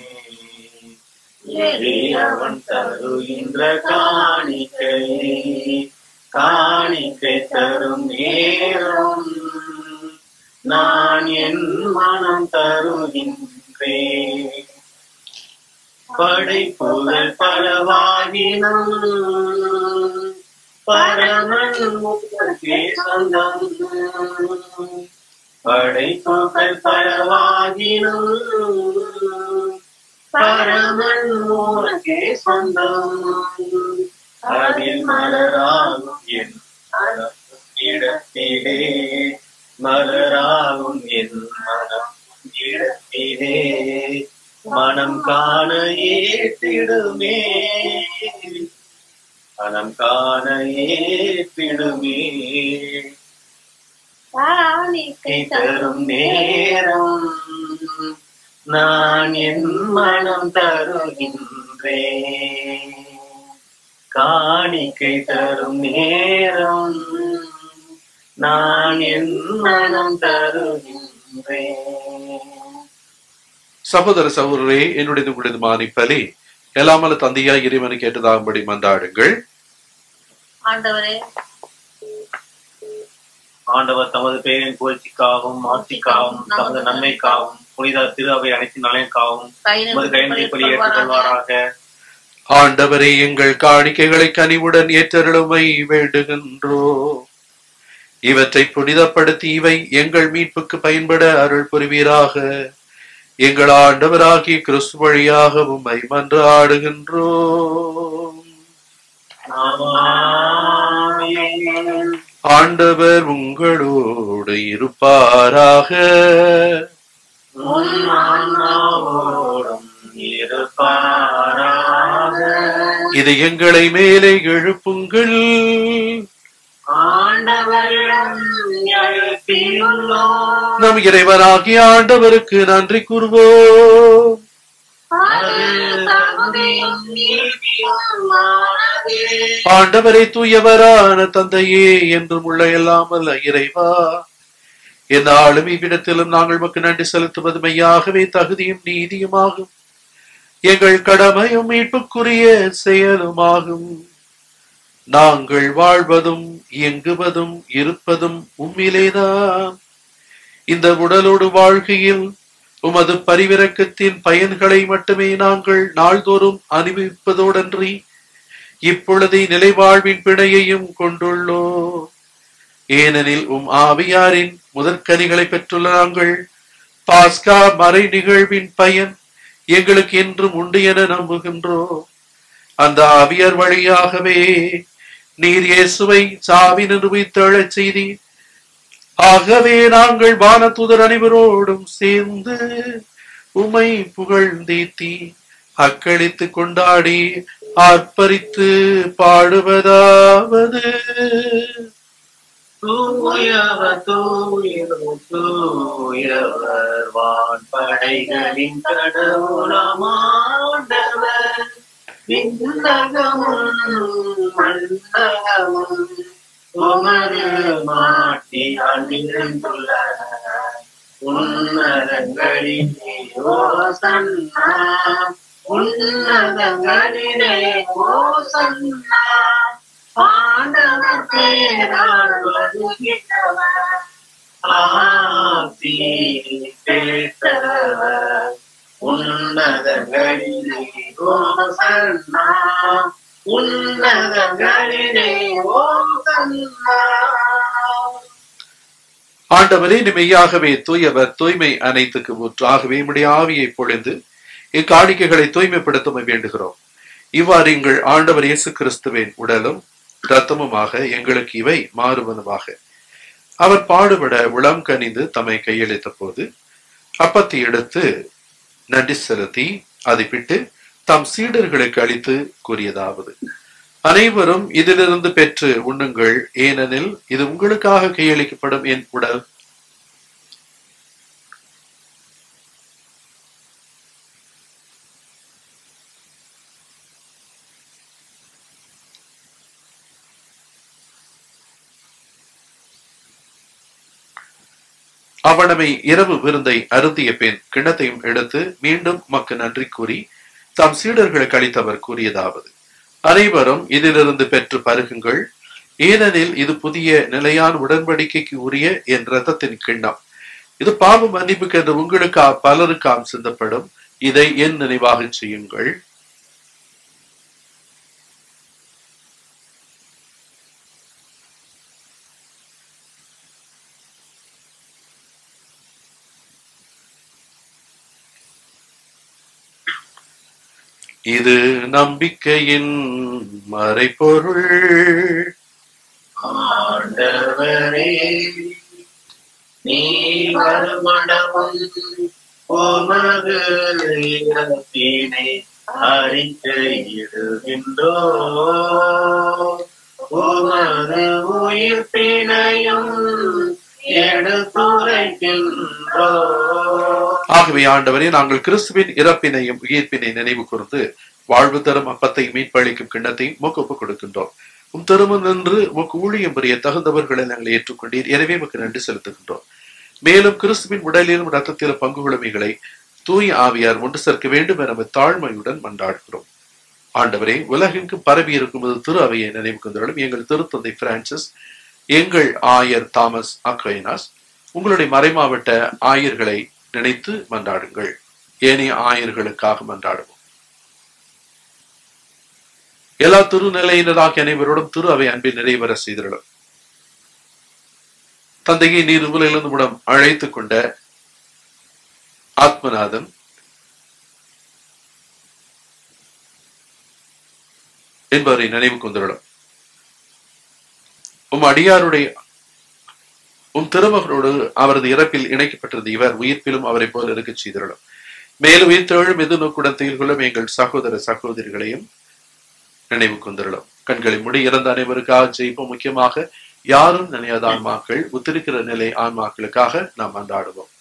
அவன் தருகின்ற காணிக்கையே காணிக்கை தரும் நேரம் நான் என் மனம் தருகின்றேன் படைப்புகள் பலவாகினும் பரமன் முக்கே சொந்தம் படைப்புகள் பலவாகினும் பரமன் மூலக்கே சொந்தம் அதில் மலராகும் என் மனம் இடத்திலே மலராகும் என் மனம் இடத்திலே மனம் காண ஏற்றிடுமே மனம் காண ஏற்றிடுமே காணிக்கை தரும் நேரம் நான் என் மனம் தருகின்றேன் காணிக்கை தரும் நேரம் நான் என் மனம் தருகின்றேன் சகோதர சகோதரரே என்னுடைய உங்களுடைய மானிப்பலி எல்லாமல தந்தையா இறைவனை கேட்டதாகும்படி மன்றாடுங்கள் ஆண்டவரே ஆண்டவர் தமது பெயரின் புகழ்ச்சிக்காகவும் ஆட்சிக்காகவும் தமது நன்மைக்காகவும் புனித திரு அவை அனைத்து நலனுக்காகவும் உமது கைநடை பலி ஏற்றுக்கொள்வாராக ஆண்டவரே எங்கள் காணிக்கைகளை கனிவுடன் ஏற்றருளுமை வேண்டுகின்றோ இவற்றை புனிதப்படுத்தி இவை எங்கள் மீட்புக்கு பயன்பட அருள் புரிவீராக எங்கள் ஆண்டவராகிய கிறிஸ்து வழியாக உம்மை மன்றாடுகின்றோம் ஆமென். ஆண்டவர் உங்களோடு இருப்பாராக உம் ஆன்மாவோடும் இருப்பாராக. இது எங்களை மேலே எழுப்புங்கள் ஆண்டவரிடம் எழுப்பியுள்ளோம். நம் இறைவனாகிய ஆண்டவருக்கு நன்றி கூறுவோம் அது தகுதியும் நீதியுமானதே. ஆண்டவரை தூயவரான தந்தையே என்றும் உள்ள எல்லாமல்ல இறைவா என்னாலும் இவ்விடத்திலும் நாங்கள் மக்கு நன்றி செலுத்துவது மெய்யாகவே தகுதியும் நீதியுமாகும் எங்கள் கடமையும் மீட்புக்குரிய செயலுமாகும் நாங்கள் வாழ்வதும் இயங்குவதும் இருப்பதும் உம்மிலேதான் இந்த உடலோடு வாழ்க்கையில் உமது பரிவிரக்கத்தின் பயன்களை மட்டுமே நாங்கள் நாள்தோறும் அனுபவிப்பதோடன்றி இப்பொழுது நிலைவாழ்வின் பிணையையும் கொண்டுள்ளோ ஏனெனில் உம் ஆவியாரின் முதற்கனிகளை பெற்றுள்ள நாங்கள் பாஸ்கா மறை நிகழ்வின் பயன் எங்களுக்கு என்றும் உண்டு என நம்புகின்றோம் அந்த ஆவியார் வழியாகவே நீர் இயேசுவை சாவி நிறுவித்தழச் செய்தீர் ஆகவே நாங்கள் வானதூதர் அனைவரோடும் சேர்ந்து உமை புகழ்ந்தீத்தி அக்களித்து கொண்டாடி ஆர்ப்பரித்து பாடுவதாவது தூயவர் தூயவர் தூயவர் வான்படைகளின் கடவுளமாண்டவர் விண்ணகமும் மண்டகமும் உமது மாட்டி அணிந்துள்ளன உன்னதங்களிலே ஓசன்னா உன்னதங்களிலே ஓசன்னா ஆண்டவர் பேரால் வருகிறவர் ஆசி பெற்றவர் உன்னதங்களிலே ஓசன்னா உன்னதங்களிலே ஓசன்னா ஆண்டவரே நீ மெய்யாகவே தூயவர் தூய்மை அனைத்துக்கு ஊற்றாகவே உம்முடைய ஆவியை பொழிந்து இக்காணிக்கைகளை தூய்மைப்படுத்த வேண்டுகிறோம் இவ்வாறு எங்கள் ஆண்டவர் இயேசு கிறிஸ்துவின் உடலும் இரத்தமுமாக எங்களுக்கு இவை மாறுவனவாக அவர் பாடுபட உளம் கனிந்து தம்மை கையளித்த போது அப்பத்தை எடுத்து நன்றி செலுத்தி அதை பிட்டு தம் சீடர்களுக்கு அளித்து கூறியதாவது அனைவரும் இதிலிருந்து பெற்று உண்ணுங்கள் ஏனெனில் இது உங்களுக்காக கையளிக்கப்படும் என் உடல் அவனமை இரவு விருந்தை அருந்திய பின் கிண்ணத்தையும் எடுத்து மீண்டும் மக்கு நன்றி கூறி தம் சீடர்களுக்கு அளித்தவர் கூறியதாவது அனைவரும் இதிலிருந்து பெற்று பருகுங்கள் ஏனெனில் இது புதிய நிலையான உடன்படிக்கைக்கு உரிய என் ரத்தத்தின் கிண்ணம் இது பாவ மன்னிப்புக்கு என்று உங்களுக்கு பலருக்காம் சிந்தப்படும் இதை என் நினைவாக செய்யுங்கள் இது நம்பிக்கையின் மறைபொருள் ஆண்டவரே நீ வருமளவும் உமது இறப்பினை அறிக்கையிடுகின்றோ உமது உயிர்ப்பினையும் எடுத்துரைக்கின்றோ ஆகவே ஆண்டவரே நாங்கள் கிறிஸ்துவின் இறப்பினையும் உயிர்ப்பினை நினைவு கூர்ந்து வாழ்வு தரும் அப்பத்தை மீட்பளிக்கும் கிண்ணத்தையும் உமக்கு ஒப்புக் கொடுக்கின்றோம் உம் திருமணம் நின்று உமக்கு ஊழியம் புரிய தகுந்தவர்களை நாங்கள் ஏற்றுக்கொண்டீர் எனவே உமக்கு நன்றி செலுத்துகின்றோம் மேலும் கிறிஸ்துவின் உடலிலும் ரத்தத்திலும் பங்கு கொள்ளுமைகளை தூய ஆவியார் ஒன்று சேர்க்க வேண்டும் என நம்ம தாழ்மையுடன் மன்றாடுகிறோம் ஆண்டவரே உலகெங்கு பரவி இருக்கும் இது திரு அவையை நினைவு கொண்டாலும் எங்கள் திருத்தந்தை பிரான்சிஸ் எங்கள் ஆயர் தாமஸ் அக்ரைனாஸ் உங்களுடைய மறைமாவட்ட ஆயர்களை நினைத்து மன்றாடுங்கள் ஏனைய ஆயர்களுக்காக மன்றாடுவோம் எல்லா திருநிலையினராக அனைவரோடும் திரு அவை அன்பின் நிறைவேற செய்திருளும் தந்தையை நீர் உலகிலிருந்து உடம் அழைத்துக் கொண்ட ஆத்மநாதன் என்பவரை நினைவு கொண்டுள்ளோம் உம் அடியாருடைய உம் திருமகனோடு அவரது இறப்பில் இணைக்கப்பட்டிருந்த இவர் உயிர்ப்பிலும் அவரை போல இருக்கச் செய்திருளும் மேலும் உயிர்த்தெழும் எது நோக்குடன் துயில் கொள்ளும் எங்கள் சகோதர சகோதரிகளையும் நினைவு கொண்டிருளும் கண்களை முடி இறந்த அனைவருக்காக ஜெயிப்போம் முக்கியமாக யாரும் நினையாத ஆன்மாக்கள் உத்திருக்கிற நிலை ஆன்மாக்களுக்காக நாம் அன்றாடுவோம்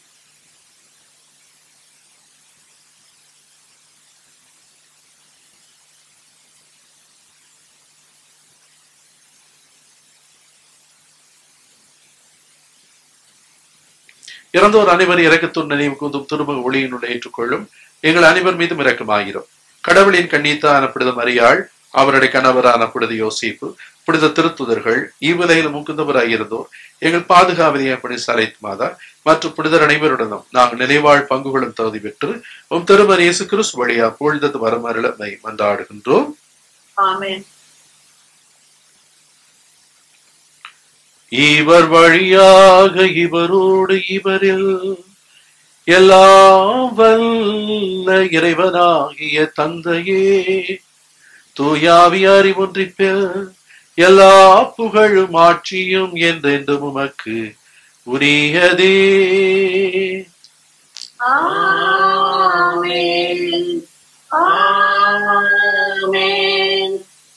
இறந்தோர் அனைவர் இறக்கத்துடன் நினைவு கூந்தும் திருமுக ஒளியினுடைய ஏற்றுக்கொள்ளும் எங்கள் அனைவர் மீதும் இரக்கமாகிறோம் கடவுளின் கண்ணீத்தான புனித மரியாள் அவருடைய கணவரான புனித யோசிப்பு புனித திருத்துதர்கள் இவ்வுலகில் முக்குந்தவராயிருந்தோர் எங்கள் பாதுகாவலிய புனித சலைத் மாதா மற்றும் புனிதர் அனைவருடனும் நாங்கள் நினைவாழ் பங்குகளும் தகுதி பெற்று உம் திருமர் இயேசு கிறிஸ்து வழியா பொழுதது வரமருளமை மன்றாடுகின்றோம் ஆமென் இவர் வழியாக இவரோடு இவரில் எல்லாம் வல்ல இறைவனாகிய தந்தையே தூயாவியாரி ஒன்றிப்பில் எல்லா புகழும் ஆட்சியும் என்றென்றும் உமக்கு உரியதே ஆமென் ஆமென்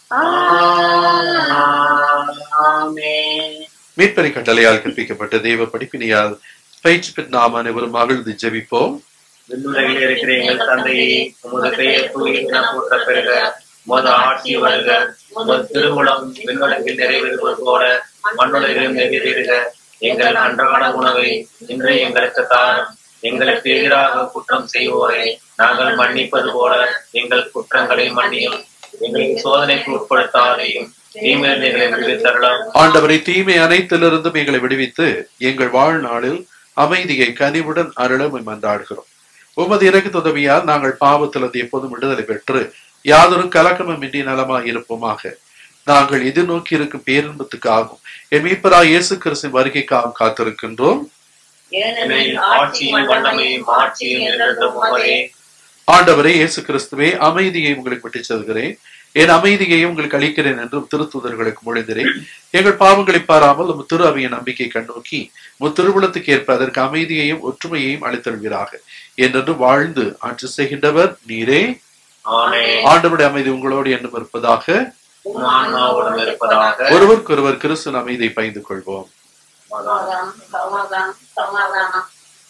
ஆமென் மீட்பரை கட்டளையால் கற்பிக்கப்பட்ட தெய்வ படிப்பினையால் பயிற்சி பெற்ற நாம் அனைவரும் மகிழ்ந்து ஜெபிப்போம் விண்ணுலகில் இருக்கிற எங்கள் தந்தையே உமது பெயர் தூய போற்ற பெருக உமது ஆட்சி வருக உமது திருமுலம் விண்ணுலகில் நிறைவேறுவது போல மண்ணுலகிலும் நிறைவேறுக எங்கள் அன்றாட உணவை இன்று எங்களுக்கு தாரும் எங்களுக்கு எதிராக குற்றம் செய்வோரை நாங்கள் மன்னிப்பது போல எங்கள் குற்றங்களை மன்னியும் எங்களுக்கு சோதனைக்கு உட்படுத்தாதையும் தீமைகளை விடுவித்தரலாம் ஆண்டவரை தீமை அனைத்திலிருந்தும் எங்களை விடுவித்து எங்கள் வாழ்நாளில் அமைதியை கனிவுடன் அருளமை மன்றாடுகிறோம் உமது இறக்கு உதவியால் நாங்கள் பாவத்திலிருந்து எப்போதும் விடுதலை பெற்று யாதொரு கலக்கமுமின்றி நலமாக இருப்போமாக நாங்கள் எதிர்நோக்கி இருக்கும் பேரின்பத்துக்காகவும் என் மீட்பராய் இயேசு கிறிஸ்துவின் வருகைக்காகவும் காத்திருக்கின்றோம் ஏனெனில் ஆட்சியும் வல்லமையும் ஆட்சியும் என்றென்றும் உமதே ஆண்டவரே இயேசு கிறிஸ்துவே அமைதியை உங்களுக்கு விட்டுச் செல்கிறேன் என் அமைதியை உங்களுக்கு அளிக்கிறேன் என்றும் திருத்துதர்களுக்கு மொழிந்தேன் எங்கள் பாவங்களை பாராமல் உம் திரு அவையின் நம்பிக்கை கண்ணோக்கி உம் திருவுளத்துக்கு ஏற்ப அதற்கு அமைதியையும் ஒற்றுமையையும் அளித்தல்வீராக என்றென்று வாழ்ந்து ஆட்சி செய்கின்றவர் நீரே ஆமென் ஆண்டவருடைய அமைதி உங்களோடு எண்ணம் இருப்பதாக உம் ஆன்மாவோடும் இருப்பதாக ஒருவருக்கொருவர் கிறிஸ்துவின் அமைதியை பகிர்ந்து கொள்வோம் சமாதானம் சமாதானம் சமாதானம்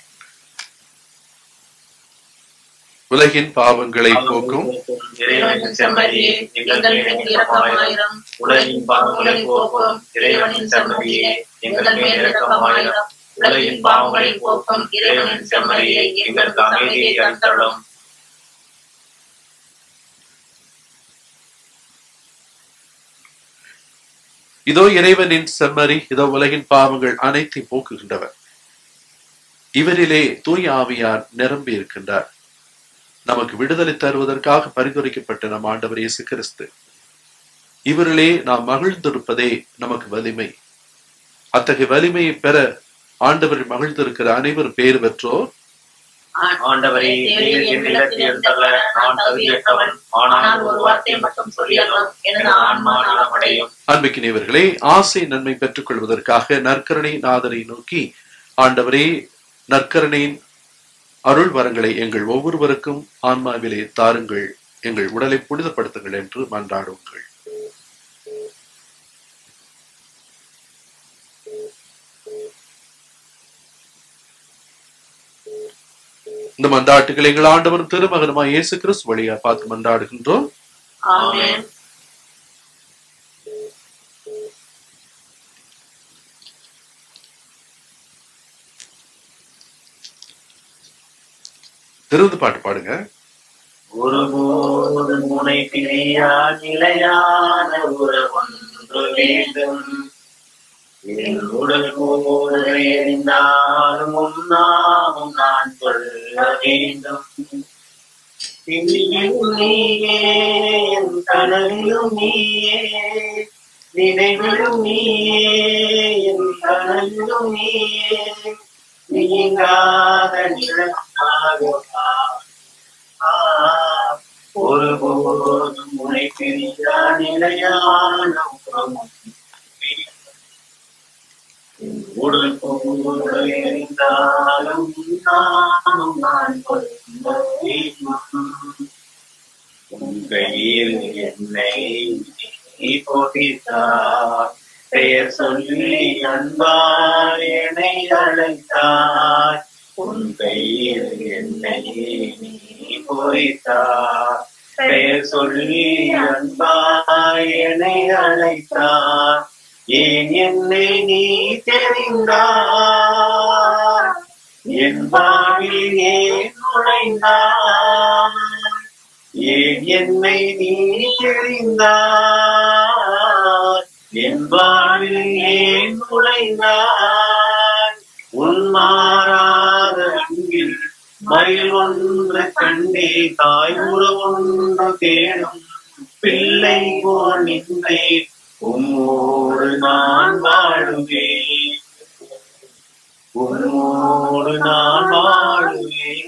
உலகின் பாவங்களை போக்கும் இறைவனின் செம்மறியே எங்கள் மேல் இரக்கமாயிரம் உலகின் பாவங்களை போக்கும் இறைவனின் செம்மறியே எங்கள் மேல் இரக்கமாயிரம் உலகின் பாவங்களை போக்கும் இறைவனின் செம்மறியே எங்களுக்கு அமைதியை அளித்தருளும் இதோ இறைவனின் செம்மறி இதோ உலகின் பாவங்கள் அனைத்தை போக்குகின்றவர் இவரிலே தூய ஆவியார் நிரம்பி இருக்கின்றார் நமக்கு விடுதலை தருவதற்காக பரிந்துரைக்கப்பட்ட நம் ஆண்டவர் இயேசு கிறிஸ்து இவரிலே நாம் மகிழ்ந்திருப்பதே நமக்கு வலிமை அத்தகைய வலிமையை பெற ஆண்டவர் மகிழ்ந்திருக்கிற அனைவரும் பேர் பெற்றோர் ஆண்டவரே நீர் என் இல்லத்தில் எழுந்தள்ள நான் தகுதியற்றவன் ஆனால் ஒரு வார்த்தை மட்டும் சொல்லியதும் எனது ஆன்மா நலமடையும் அன்பிக்கினியவர்களே ஆசை நன்மை பெற்றுக் கொள்வதற்காக நற்கரணை நாதரை நோக்கி ஆண்டவரே நற்கரணையின் அருள் வரங்களை எங்கள் ஒவ்வொருவருக்கும் ஆன்மாவிலே தாருங்கள் எங்கள் உடலை புனிதப்படுத்துங்கள் என்று மன்றாடுங்கள் இந்த மன்றாட்டுகளை எங்கள் ஆண்டவரும் திருமகனுமாய் இயேசு கிறிஸ்து வழியா பார்த்து மன்றாடுகின்றோம் ஆமென் திருந்து பாட்டு பாடுங்க ஒருபோது முனை பிரியா நிலையான உறவொன்று வேண்டும் என் உடல் கூட எரிந்தாலும் உன்னாமும் நான் சொல்ல வேண்டும் பின்னிலும் நீயே என் கனவிலும் நீயே நினைவிலும் நீயே என் கனவிலும் நீயே நீங்காத நிலமாக வா. ஒருபோதும் உனை பிரியா நிலையான உறவும் என் உடல் கூட எரிந்தாலும் நானும் நான் கொள்ள வேண்டும். உன் கையில் என்னை நீ போதித்தார் பெயர் சொல்லி அன்பார் என்னை அழைத்தார் உன் கையில் என்னை நீ போதித்தார் பெயர் சொல்லி அன்பார் என்னை அழைத்தார் ஏன் என்னை நீ தெரிந்தார் என் வாழ்வில் ஏன் நுழைந்தார் ஏன் என்னை நீ தெரிந்தார் என் வாழ்வில் ஏன் நுழைந்தார் உன் மாறாத அன்பில் மயில் ஒன்று கண்டே தாய் உறவொன்று தேடும் பிள்ளை போல் நின்றே உம்மோடு நான் வாழுவேன் உம்மோடு நான் வாழுவேன்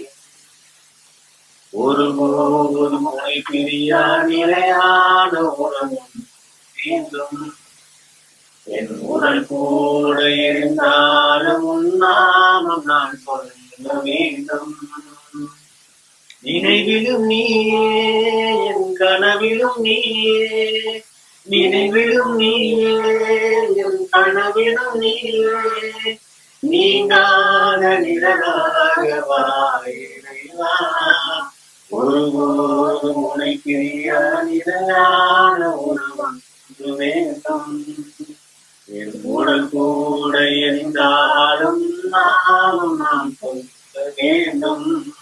ஒருபோதும் முறை பிரியா நிலையான உறவும் வேண்டும் என் உடல் கூட இருந்தாலும் உன் நாமம் நான் சொல்ல வேண்டும் நினைவிலும் நீயே என் கனவிலும் நீயே நினைவிலும் நீயே என் கனவிலும் நீயே நீங்காத நிழலாக வாயிலைவா ஒருபோதும் உனை பிரிய நிலையான உணவன் வேண்டும் என் உடல் கூட எரிந்தாலும் நானும் நான் சொல்ல வேண்டும்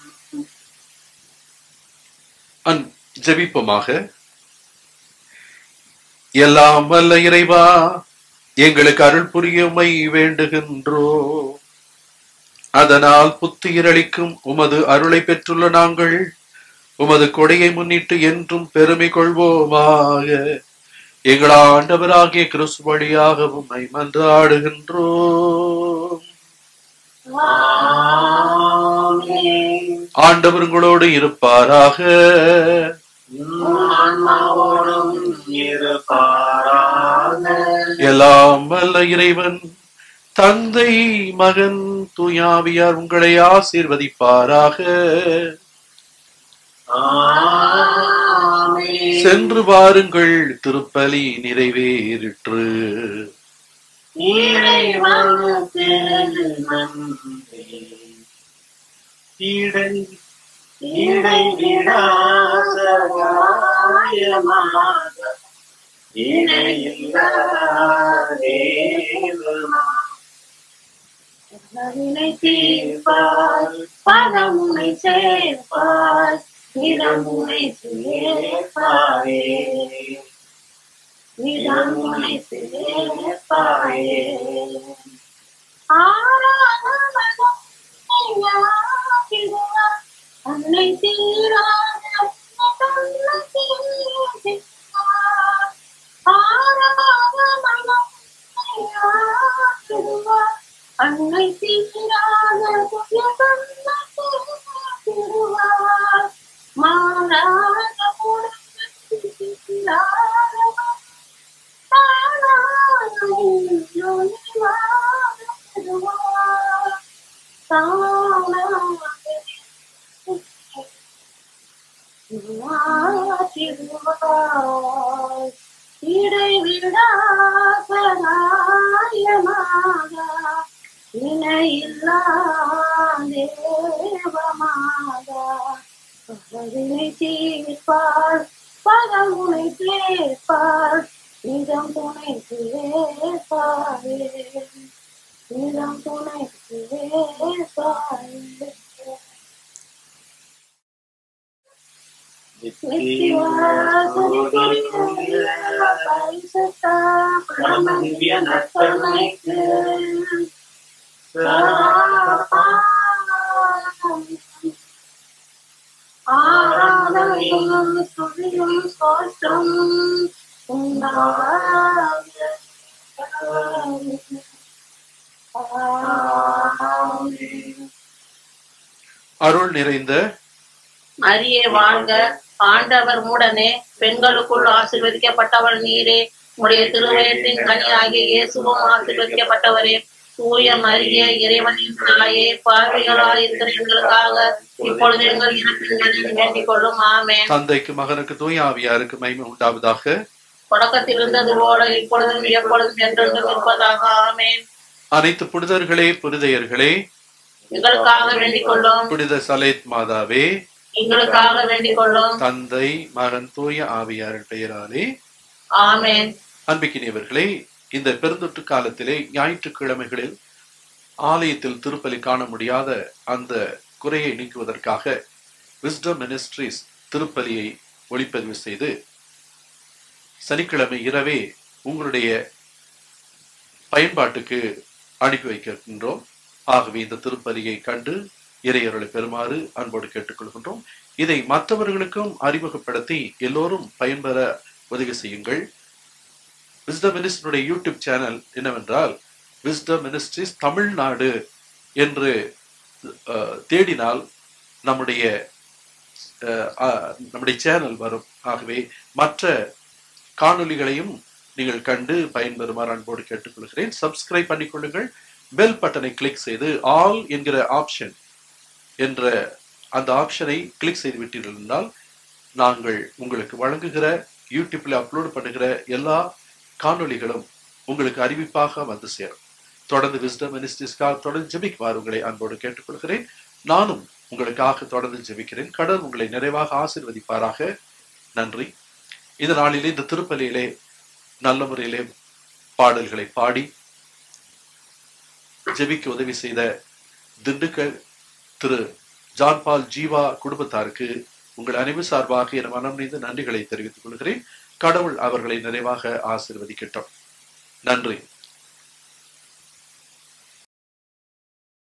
அன் ஜெபிப்போமாக எல்லாம் வல்ல இறைவா எங்களுக்கு அருள் புரியுமை வேண்டுகின்றோ அதனால் புத்துயிரளிக்கும் உமது அருளை பெற்றுள்ள நாங்கள் உமது கொடையை முன்னிட்டு என்றும் பெருமை கொள்வோமாக எங்கள் ஆண்டவராகிய கிறிஸ்து வழியாக உம்மை மன்றாடுகின்றோம் ஆமென். ஆண்டவர் உங்களோடு இருப்பாராக உம் ஆன்மாவோடும் இருப்பாராக எல்லாம் வல்ல இறைவன் தந்தை மகன் தூயாவியார் உங்களை ஆசீர்வதிப்பாராக ஆமென். சென்று வாருங்கள் திருப்பலி நிறைவேறிற்று இறைவனுக்கு நன்றி. இடை இடைவிடாசகாயமாக இணையில்லா தேவனா. வினை தீர்ப்பாய் பதமுனை சேர்ப்பாய் நிறமுனை சேர்ப்பாயே நிறமுனை சேர்ப்பாயே ஆராதனம் ஐயாகிடுவார் அன்னை தீராத தன்னை தீர்ப்பார் ஆராதனம் ஐயாகிடுவார் அன்னை தீராத புதிய தன்னை தீர்ப்பார் மாறாத செய்வாய் இடைவிடாத நாயமாக இணையில்லா தேவமாக பகவினை தீர்ப்பாள் பகவுனை தேர்ப்பாள் இதம் துணை தேர்ப்பாயே இதம் துணை தேர்ப்பாயே ஆராதனையும் துதியும் ஸ்தோத்திரம் உண்டாக அருள் நிறைந்த மரியே வாழ்க ஆண்டவர் மூடனே பெண்களுக்குள் ஆசீர்வதிக்கப்பட்டவள் நீரே உடைய திருவயத்தின் கனியாகிய இயேசுவும் ஆசீர்வதிக்கப்பட்டவரே தூய மரியே இறைவனின் தாயே பார்வைகளாய் இருக்கிற எங்களுக்காக இப்பொழுது எங்கள் இறப்பின் வேண்டிக் கொள்ளும் ஆமென் தந்தைக்கு மகனுக்கு தூய ஆவியாருக்கு மகிமை உண்டாவதாக தொடக்கத்தில் இருந்தது போல இப்பொழுதும் எப்பொழுதும் என்றென்றும் இருப்பதாக ஆமென் அனைத்து புனிதர்களே புனிதையர்களே எங்களுக்காக வேண்டிக் கொள்ளும் புனித சலேத் மாதாவே எங்களுக்காக வேண்டிக் கொள்ளும் தந்தை மகன் தூய ஆவியாரின் பெயராலே ஆமென் அன்பிக்கினியவர்களே இந்த பெருந்தொற்று காலத்திலே ஞாயிற்றுக்கிழமைகளில் ஆலயத்தில் திருப்பலி காண முடியாத அந்த குறையை நீக்குவதற்காக விஸ்டம் மினிஸ்ட்ரிஸ் திருப்பலியை ஒளிப்பதிவு செய்து சனிக்கிழமை இரவே உங்களுடைய பயன்பாட்டுக்கு அனுப்பி வைக்கின்றோம் ஆகவே இந்த திருப்பலியை கண்டு இறையருளை பெறுமாறு அன்போடு கேட்டுக்கொள்கின்றோம் இதை மற்றவர்களுக்கும் அறிமுகப்படுத்தி எல்லோரும் பயன்பெற உதவி செய்யுங்கள் விஸ்டம் மினிஸ்டருடைய யூடியூப் சேனல் என்னவென்றால் விஸ்டம் மினிஸ்ட்ரிஸ் தமிழ்நாடு என்று அஹ், தேடினால் நம்முடைய அஹ், அஹ், நம்முடைய சேனல் வரும் ஆகவே மற்ற காணொளிகளையும் நீங்கள் கண்டு பயன்பெறுமாறு அன்போடு கேட்டுக்கொள்கிறேன் சப்ஸ்கிரைப் பண்ணிக்கொள்ளுங்கள் பெல் பட்டனை கிளிக் செய்து ஆல் என்கிற ஆப்ஷன் என்ற அந்த ஆப்ஷனை கிளிக் செய்து விட்டீர்கள் என்றால் நாங்கள் உங்களுக்கு வழங்குகிற யூடியூப்ல அப்லோட் பண்ணுகிற எல்லா காணொளிகளும் உங்களுக்கு அறிவிப்பாக வந்து சேரும் தொடர்ந்து விஸ்டம் மினிஸ்ட்ரிஸ்க்காக தொடர்ந்து ஜெபிக்குமாறு உங்களை அன்போடு கேட்டுக்கொள்கிறேன் நானும் உங்களுக்காக தொடர்ந்து ஜெபிக்கிறேன் கடவுள் உங்களை நிறைவாக ஆசீர்வதிப்பாராக நன்றி இந்த நாளிலே இந்த திருப்பலியிலே நல்ல முறையிலே பாடல்களை பாடி ஜெபிக்க உதவி செய்த திண்டுக்கல் திரு ஜான்பால் ஜீவா குடும்பத்தாருக்கு உங்கள் அனைவர் சார்பாக என மனம் நிறைந்த நன்றிகளை தெரிவித்துக் கொள்கிறேன் கடவுள் அவர்களை நிறைவாக ஆசீர்வதிக்கட்டும் நன்றி